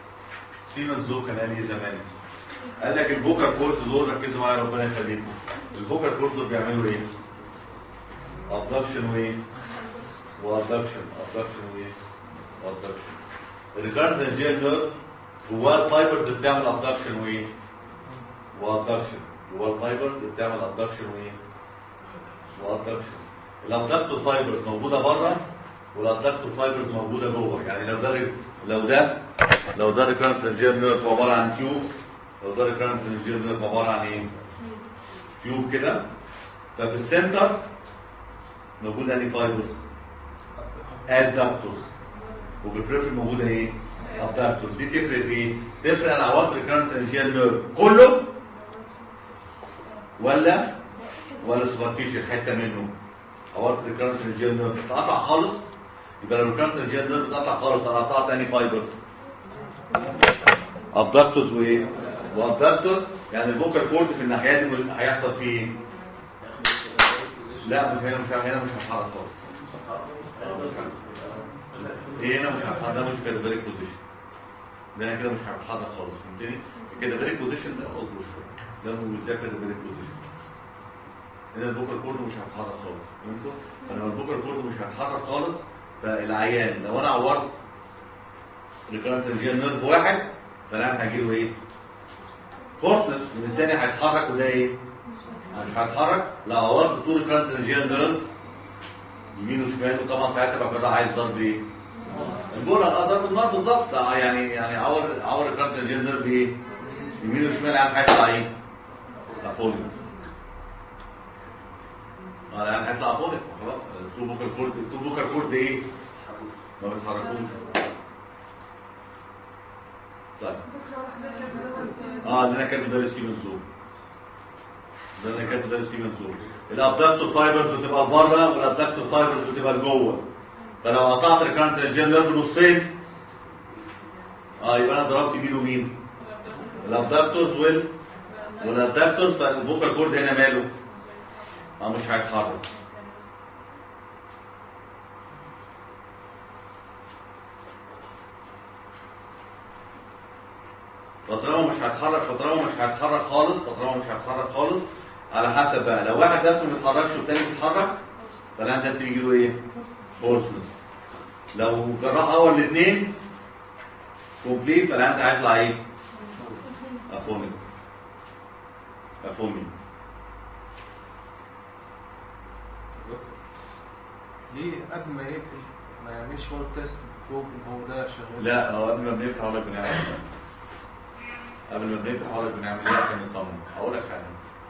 ستيفن زو كان قال ايه زمان؟ قال لك البوكر كورس دول ركزوا معايا ربنا يخليكم الفوكال كورد دول بيعملوا ايه ابدكشن وايه وابدكشن ابدكشن وايه وابدكشن الريكارد جيل نيرف جواه الفايبرز بتعمل ابدكشن وايه وابدكشن جواه الفايبرز بتعمل ابدكشن وايه وابدكشن الابدكتور فايبرز موجوده بره والابدكتور فايبرز موجوده جوه يعني لو ده لو ده لو ده ريكارنت جيل نيرف عباره عن تيوب لو ده ريكارنت جيل نيرف عباره عن ايه تيوب كده ففي السنتر موجود اني فايبرز ادابتورز وفي البريفرال موجوده ايه ادابتورز دي تفرق في ايه تفرق عن عوض ريكارنت انجيال نيرف كله ولا ولا سوبرفيشال حته منه عوض ريكارنت انجيال نيرف اتقطع خالص يبقى لو ريكارنت انجيال نيرف اتقطع خالص انا قطعت اني فايبرز ابدكتورز وايه وابدكتورز يعني الفوكال كورد في الناحيه دي هيحصل فيه ايه لا مش هنا مش هنا مش هتحرك خالص ايه هنا مش هتحرك ده مش كده بريك بوزيشن ده انا كده مش هتحرك خالص فهمتني كده بريك بوزيشن ده اقول ده مش ده كده بريك بوزيشن هنا البوكر كورد مش هتحرك خالص فهمتوا فلما البوكر كورد مش هتحرك خالص فالعيان لو انا عورت ريكارنت ريجين نيرف واحد فانا هجيله ايه فورسنس من الثاني هيتحرك وده ايه مش هتحرك لا عورت طول الكارنت ريجين نيرف يمين وشمال طبعا ساعتها بقى كده عايز ضرب ايه الجرعه اه ضرب النار بالظبط آه، يعني يعني عور عور الكارنت ريجين نيرف ايه يمين وشمال عم هيطلع ايه ابوليو اه يعني هيطلع ابوليو خلاص التو بوكر كورد التو بوكر كورد ايه ما بيتحركوش طيب بكره واحده كده اه اللي انا كاتبه ده ستيفن زور ده اللي انا كاتبه ده ستيفن زور الابدكتور فايبرز بتبقى بره والابدكتور فايبرز بتبقى جوه فلو قطعت الكارنت الجين نيرف نصين اه يبقى انا ضربت مين ومين الابدكتورز وال والابدكتورز فالفوكال كورد هنا ماله اه مش هيتحرك فطالما مش هيتحرك فطالما مش هيتحرك خالص فطالما مش هيتحرك خالص على حسب بقى لو واحد بس ما بيتحركش والتاني بيتحرك فالان ده بيجي له ايه؟ فورسنس لو جراح اول الاثنين كومبليت فالان ده هيطلع ايه؟ افوني افوني ليه قبل ما يقفل ما يعملش هو التيست فوق ان هو ده شغال لا هو قبل ما بنفتح هقول لك بنعمل ايه قبل ما بنفتح هقول لك بنعمل ايه عشان نطمن هقول لك حاجه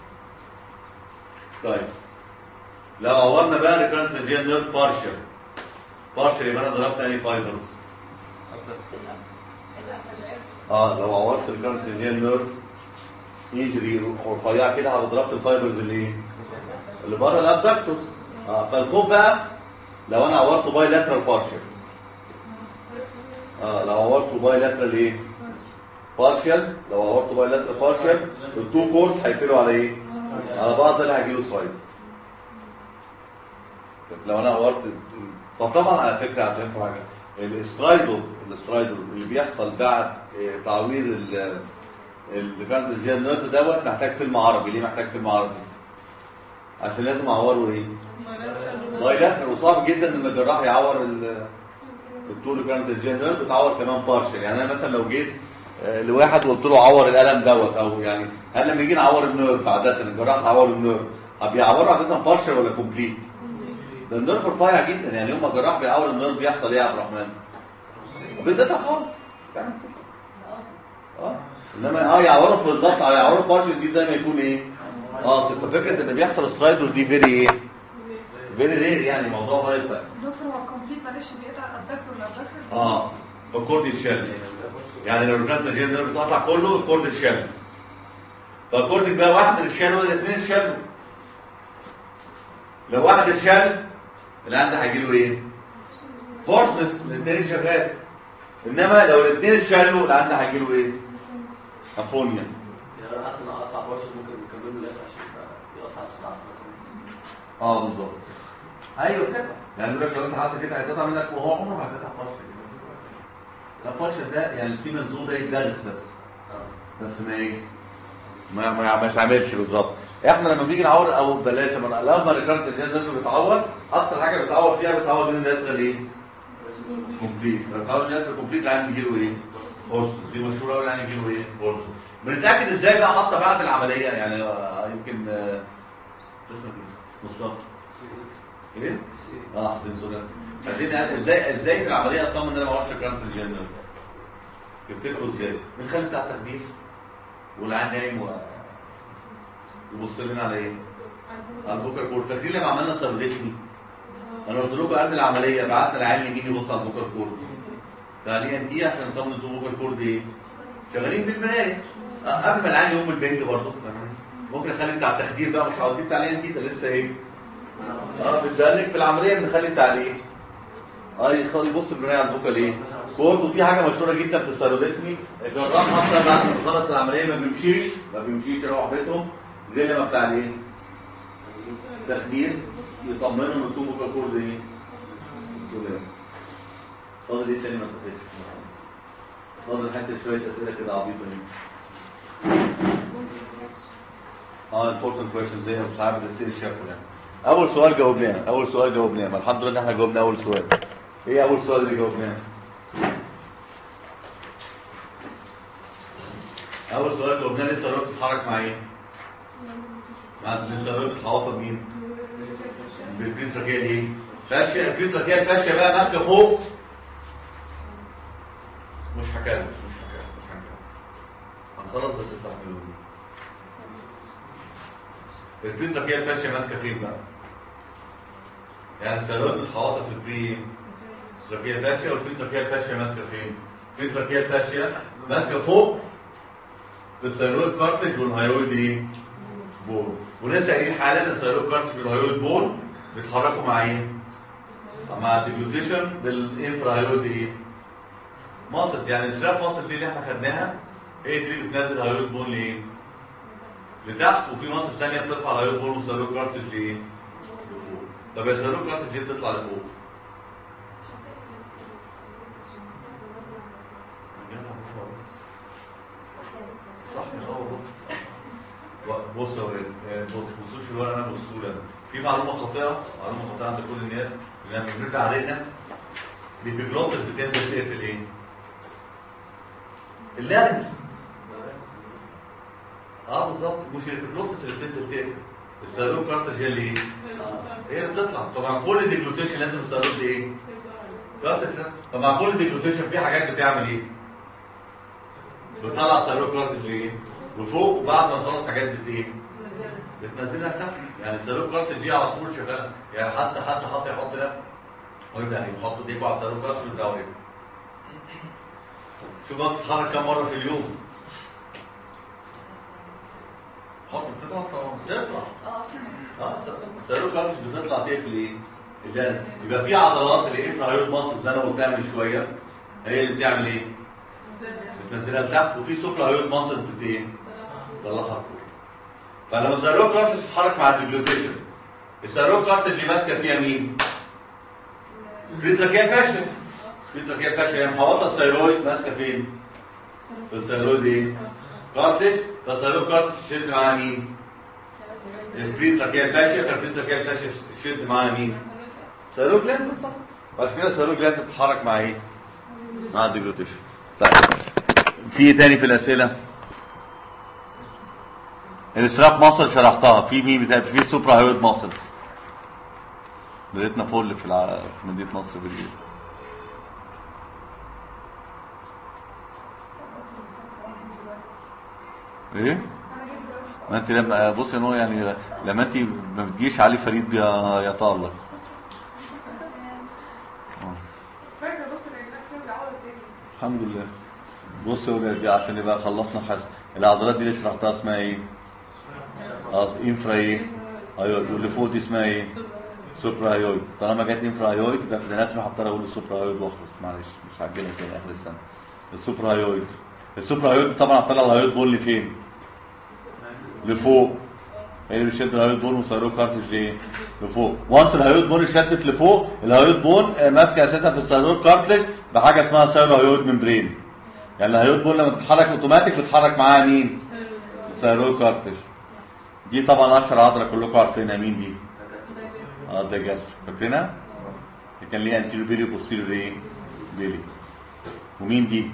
طيب لو عورنا بقى ريكرنت ريجين نيرف بارشل بارشل يبقى انا ضربت اني فايبرز اه لو عورت ريكرنت ريجين نيرف انجري رفيعه كده هبقى ضربت الفايبرز اللي ايه اللي بره الابدكتوس اه فالخوف بقى لو انا عورته باي لاترال بارشل اه لو عورته باي لاترال ايه بارشل لو عورته باي لاترال بارشل التو كورس هيقفلوا على ايه على بعض اللي هيجيله سايد لو انا عورت فطبعا على فكره عشان حاجه الاسترايدو الاسترايدو اللي بيحصل بعد آه، تعوير ال اللي كانت الجين نيرف دوت محتاج فيلم عربي ليه محتاج فيلم عربي عشان لازم اعوره ايه بايلاترال وصعب جدا ان الجراح يعور ال- الطول اللي كانت الجين نيرف بتعور كمان بارشل يعني انا مثلا لو جيت آه، لواحد وقلت له عور الالم دوت او يعني هل لما يجي نعور النيرف عاده الجراح عور النيرف بيعوره عاده بارشل ولا كومبليت ده النيرف رفيع جدا يعني يوم ما الجراح بيعور النيرف بيحصل ايه يا عبد الرحمن بيتقطع خالص يعني اه انما اه يعوره بالظبط او يعوره بارشل دي زي ما يكون ايه اه فكره ان بيحصل سترايدر دي فيري ايه فيري رير يعني موضوع ضايق دكتور هو الكومبليت معلش بيقطع الدكتور ولا الدكتور اه فالكورد يتشال يعني لو رجعت الجين نيرف اتقطع كله الكورد اتشال فالكورد بقى واحد اللي اتشال ولا الاثنين اتشالوا لو واحد اتشال الان ده هيجي له ايه؟ فورسنس الاثنين شغال انما لو الاثنين اتشالوا الان ده هيجي له ايه؟ افونيا يعني انا حاسس ان اقطع برضه ممكن نكمله للاخر عشان يبقى يقطع القطع اه بالظبط ايوه كده يعني يقول لك لو انت حاطط كده هيتقطع منك وهو عمره ما هيتقطع فرشه لا فرشه ده يعني في منظور ده يتدرس بس بس ما ايه ما ما ما يتعملش بالظبط احنا لما بنيجي نعور او بلاش لما لما الريكارنت الجهاز نفسه بيتعور اكتر حاجه بيتعور فيها بيتعور من الناس ايه كومبليت بيتعور الناس كومبليت العين بيجي له ايه هورس دي مشهوره قوي يعني بيجي له ايه هورس بنتاكد ازاي بقى حتى بعد العمليه يعني آه، يمكن آه، اسمك ايه مصطفى ايه اه حسين سوريان عايزين نعرف ازاي ازاي في العمليه اطمن ان انا ما اعرفش كرانت الجنرال تفتكروا ازاي بنخلي بتاع التخدير والعين نايم و يبص لنا على ايه على البوكر كورد فاكرين لما عملنا سيرفيتني انا قلت لكم قبل العمليه بعتنا العيال يمين يبص على البوكر كورد فعليا دي عشان نطمن ان البوكر كورد ايه شغالين بالمرايه آه، قبل ما العيال يقوم بالبنك برضه ممكن اخلي بتاع التخدير بقى مش عاوزين بتاع العيان دي ده لسه ايه اه بتسالك في العمليه بنخلي بتاع الايه اه يخلي يبص بالمرايه على البوكر ايه برضه في حاجه مشهوره جدا في السيروديتمي الجراح حتى بعد ما خلص العمليه ما بيمشيش ما بيمشيش يروح بيتهم غير لما بتاع الايه تخدير يطمنوا ان انتم بوكر كورد ايه سلام فاضل ايه تاني ما تفهمش فاضل حته شويه اسئله كده عبيطه دي اه important questions زي ما مش عارف الاسئله الشافه يعني اول سؤال جاوبناه اول سؤال جاوبناه ما الحمد لله ان احنا جاوبنا اول سؤال ايه اول سؤال اللي جاوبناه اول سؤال جاوبناه لسه الراجل بتتحرك مع ايه مع لسه الراجل بتتحوط مين بالفين تركيه ايه فاشيه الفين تركيه الفاشيه بقى ماسكه فوق مش حكايه مش حكايه مش حكايه هنخلص بس التحميل الفين تركيه الفاشيه ماسكه فين بقى يعني السيارات الحواطط في البري تركيه فاشيه والفين تركيه الفاشيه ماسكه فين فين تركيه الفاشيه ماسكه فوق في الثيرويد كارتج والهيرويد ايه بون ولسه قايلين حالا الثيرويد كارتج والهيرويد بون بيتحركوا مع ايه مع الديجلوتيشن بالانفرا هيرويد ايه ماسل يعني الشراف ماسل دي اللي احنا خدناها هي دي اللي بتنزل هيرويد بون لايه لتحت وفي ماسل ثانيه بترفع الهيرويد بون والثيرويد كارتج لايه لفوق طب الثيرويد كارتج دي بتطلع لفوق صح اه بص يا ولاد آه، بص بصوش الورقه انا بصوا لي أنا. في معلومه خاطئه معلومه خاطئه عند كل الناس لما بنرجع علينا البيجلوتس بتنزل تقفل ايه؟ اللارنس اه بالظبط مش البيجلوتس اللي بتنزل تقفل السيروم كارتج هي اللي ايه؟ هي اللي بتطلع طبعا كل ديجلوتيشن لازم السيروم دي ايه؟ كارتج ده. طبعا كل ديجلوتيشن في حاجات بتعمل ايه؟ بتطلع السيروم كارتج ايه؟ وفوق وبعد ما تخلص حاجات بت ايه؟ بتنزلها تحت يعني السيروم كارتج دي على طول شغاله يعني حتى حتى حتى يحط ده ويبدا يحط ايده على السيروم كارتج ويبدا يقرب. شوف بقى بتتحرك كام مره في اليوم حط بتطلع طبعا بتطلع اه السيروم كارتج بتطلع تقفل ايه؟ اللي يبقى في عضلات الانفرا هيرويد ماسلز اللي انا قلتها من شويه هي اللي بتعمل ايه؟ بتنزلها لتحت وفي سوبرا هيرويد ماسلز بت ايه؟ تطلعها فوق فلما السيروم كارتج تتحرك مع الديجلوتيشن السيروم كارتج اللي ماسكه فيها مين؟ الريتراكيه فاشل الريتراكيه فاشل يعني محوطه الثيرويد ماسكه فين؟ في الثيرويد ايه؟ كارتج فالثيرويد كارتج تشد معاها مين؟ الريتراكيه فاشل فالريتراكيه فاشل تشد معاها مين؟ ثيرويد جلاند بالظبط عشان كده الثيرويد جلاند بتتحرك مع ايه؟ مع الديجلوتيشن طيب في ايه تاني في الاسئله؟ الاستراف ماسل شرحتها في مين بتاع في سوبرا هيرويد ماسل لقيتنا فل في الع... في مدينه نصر بالليل ايه ما انت لما بص ان هو يعني لما انت ما بتجيش علي فريد يا يا طالة آه. فاكر يا دكتور انك ترجع عوض تاني الحمد لله بص يا ولاد دي عشان يبقى خلصنا حس العضلات دي اللي شرحتها اسمها ايه اه انفرا ايه ايوه واللي فوق دي اسمها ايه سوبرا هايويد طالما جت انفرا هايويد يبقى في الاناتومي هضطر اقول السوبرا هايويد واخلص معلش مش هعجلها كده اخر السنه السوبرا هايويد السوبرا هايويد طبعا هطلع الهايويد بول لفين لفوق هي اللي بتشد الهايويد بون والثيرويد كارتج ليه لفوق وانس الهايويد بون شدت لفوق الهايويد بون آه، ماسكه اساسا في الثيرويد كارتج بحاجه اسمها ثيرو هايويد ممبرين يعني الهايويد بون لما تتحرك اوتوماتيك بتتحرك معاها مين الثيرويد كارتج دي طبعا اشهر عضله كلكم عارفينها مين دي اه ده جاستريك فاكرينها اللي كان ليها انتيريو بيلي وبوستيريو ايه بيلي ومين دي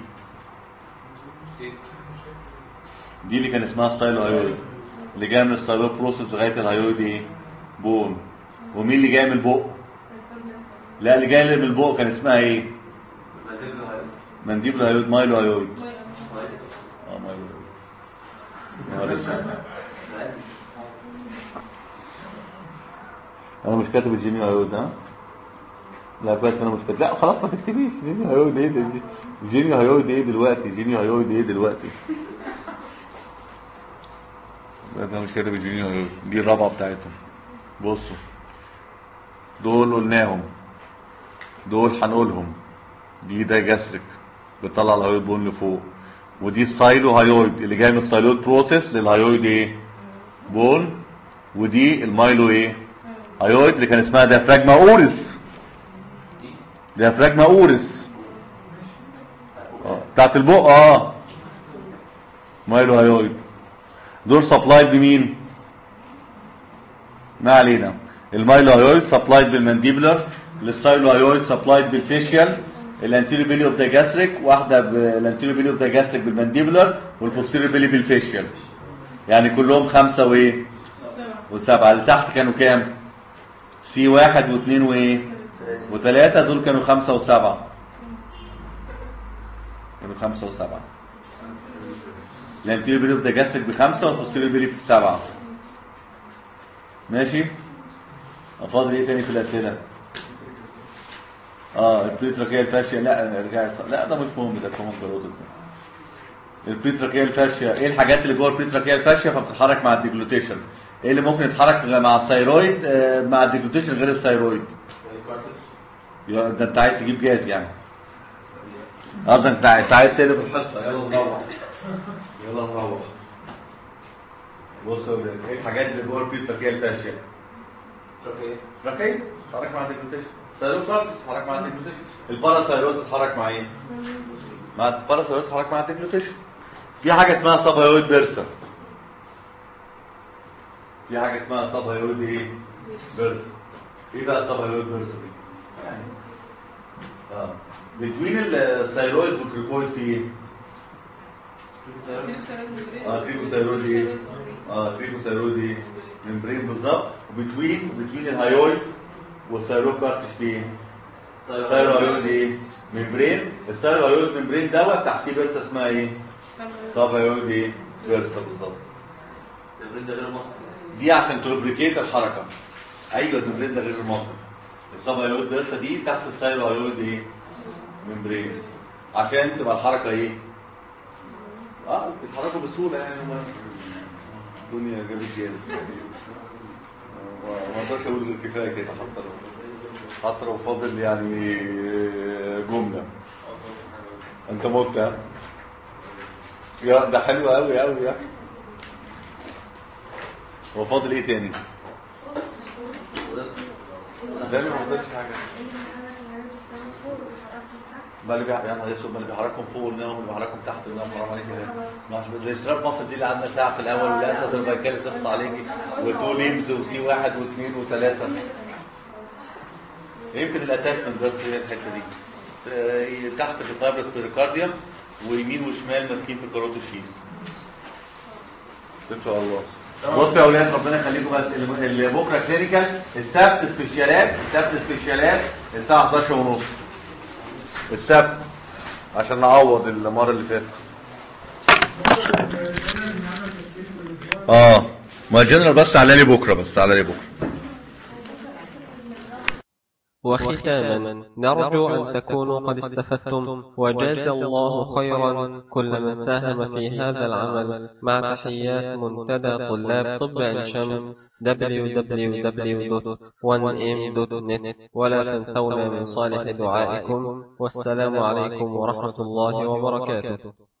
دي اللي كان اسمها ستايلو هايويد اللي جايه من الستايلو بروسيس لغايه الهايويد ايه بون ومين اللي جاي من البق لا اللي جاي من البق كان اسمها ايه منديبل هايويد مايلو هايويد اه مايلو هايويد يا نهار اسود. انا مش كاتب الجينيو هايويد ها لا كويس انا مش كاتب لا خلاص ما تكتبيش جينيو هايويد ايه ده جينيو هايويد ايه دلوقتي جينيو هايويد ايه دلوقتي لا ده مش كاتب الجينيو هايويد دي الرابعه بتاعتهم بصوا دول قلناهم دول هنقولهم دي ده جاستريك بتطلع الهايويد بون لفوق ودي ستايلو هايويد اللي جاي من الستايلويد بروسيس للهايويد ايه بون ودي المايلو ايه هايويد اللي كان اسمها ديافراجما اورس ديافراجما اورس آه، بتاعت البق اه مايلو هايويد دول سبلايد بمين ما علينا المايلو هايويد سبلايد بالمانديبلر الستايلو هايويد سبلايد بالفيشيال الانتيريو بيلي اوف ذا جاستريك واحده بالانتيريو بيلي اوف ذا جاستريك بالمانديبلر والبوستيريو بيلي بالفيشيال يعني كلهم خمسه وايه وسبعه اللي تحت كانوا كام سي واحد واثنين وايه وثلاثه دول كانوا خمسه وسبعه كانوا خمسه وسبعه الانتيريو بيلي اوف ذا جاستريك بخمسه والبوستيريو بيلي بسبعه ماشي افاضل ايه تاني في الاسئله اه البريتراكيال فاشيا لا ارجع لا ده مش مهم ده كومن كاروتس البريتراكيال فاشيا ايه الحاجات اللي جوه البريتراكيال فاشيا فبتتحرك مع الديجلوتيشن ايه اللي ممكن يتحرك مع الثايرويد آه، مع الديجلوتيشن غير الثايرويد يا ده انت عايز تجيب جاز يعني اه ده انت انت عايز تقلب الحصه يلا نروح يلا نروح بص يا ولاد ايه الحاجات اللي جوه البريتراكيال فاشيا رقيق تتحرك مع الديجلوتيشن ثايرويد تتحرك مع الديجلوتيشن الباراثايرويد تتحرك مع ايه مع الباراثايرويد تتحرك مع الديجلوتيشن في حاجه اسمها سب هايويد بيرسا في حاجه اسمها سب هايويد ايه بيرسا ايه بقى سب هايويد بيرسا دي يعني اه بتوين الثايرويد والكريكويد في ايه اه تريكوثايرويد ايه اه تريكوثايرويد ايه ممبرين بالظبط وبتوين وبتوين الهايويد والثايرويد كارتش في ايه الثايرويد ايه ممبرين الثايرويد ممبرين دوت تحتيه بيرسا اسمها ايه سب هايويد ايه بيرسا بالظبط البريد ده غير مصري دي عشان تروبريكيت الحركه ايوه الممبرين ده غير المصري السب هايويد بيرسا دي تحت الثايرويد ايه ممبرين عشان تبقى الحركه ايه اه بيتحركوا بسهوله يعني هم الدنيا جابت جامد ما اقدرش اقول غير كفايه كده حتى لو حتى لو فاضل يعني جمله انت مت ها؟ يا ده حلو قوي قوي يا هو فاضل ايه تاني؟ ده اللي ما فاضلش حاجه ما اللي بيح... يا نهار اسود ما اللي بيحركهم فوق والنوم اللي بيحركهم تحت والنوم حرام عليك يا مش الاشراف مصر دي اللي قعدنا ساعه في الاول والاسد البيكالي تقص عليكي وتو ليمز وسي واحد واثنين وثلاثه يمكن الاتاشمنت بس هي الحته دي آه، تحت في الفايبرس بيريكارديوم ويمين وشمال ماسكين في الكاروتوشيز ان شاء الله بصوا يا اولاد ربنا يخليكم بس اللي اللي بكره كلينيكال السبت سبيشالات السبت سبيشالات الساعه 11 ونص السبت عشان نعوض المره اللي فاتت اه ما الجنرال بس تعالى لي بكره بس تعالى لي بكره وختاما نرجو أن تكونوا قد استفدتم وجاز الله خيرا كل من ساهم في هذا العمل مع تحيات منتدى طلاب طب عين شمس www.1m.net ولا تنسونا من صالح دعائكم والسلام عليكم ورحمة الله وبركاته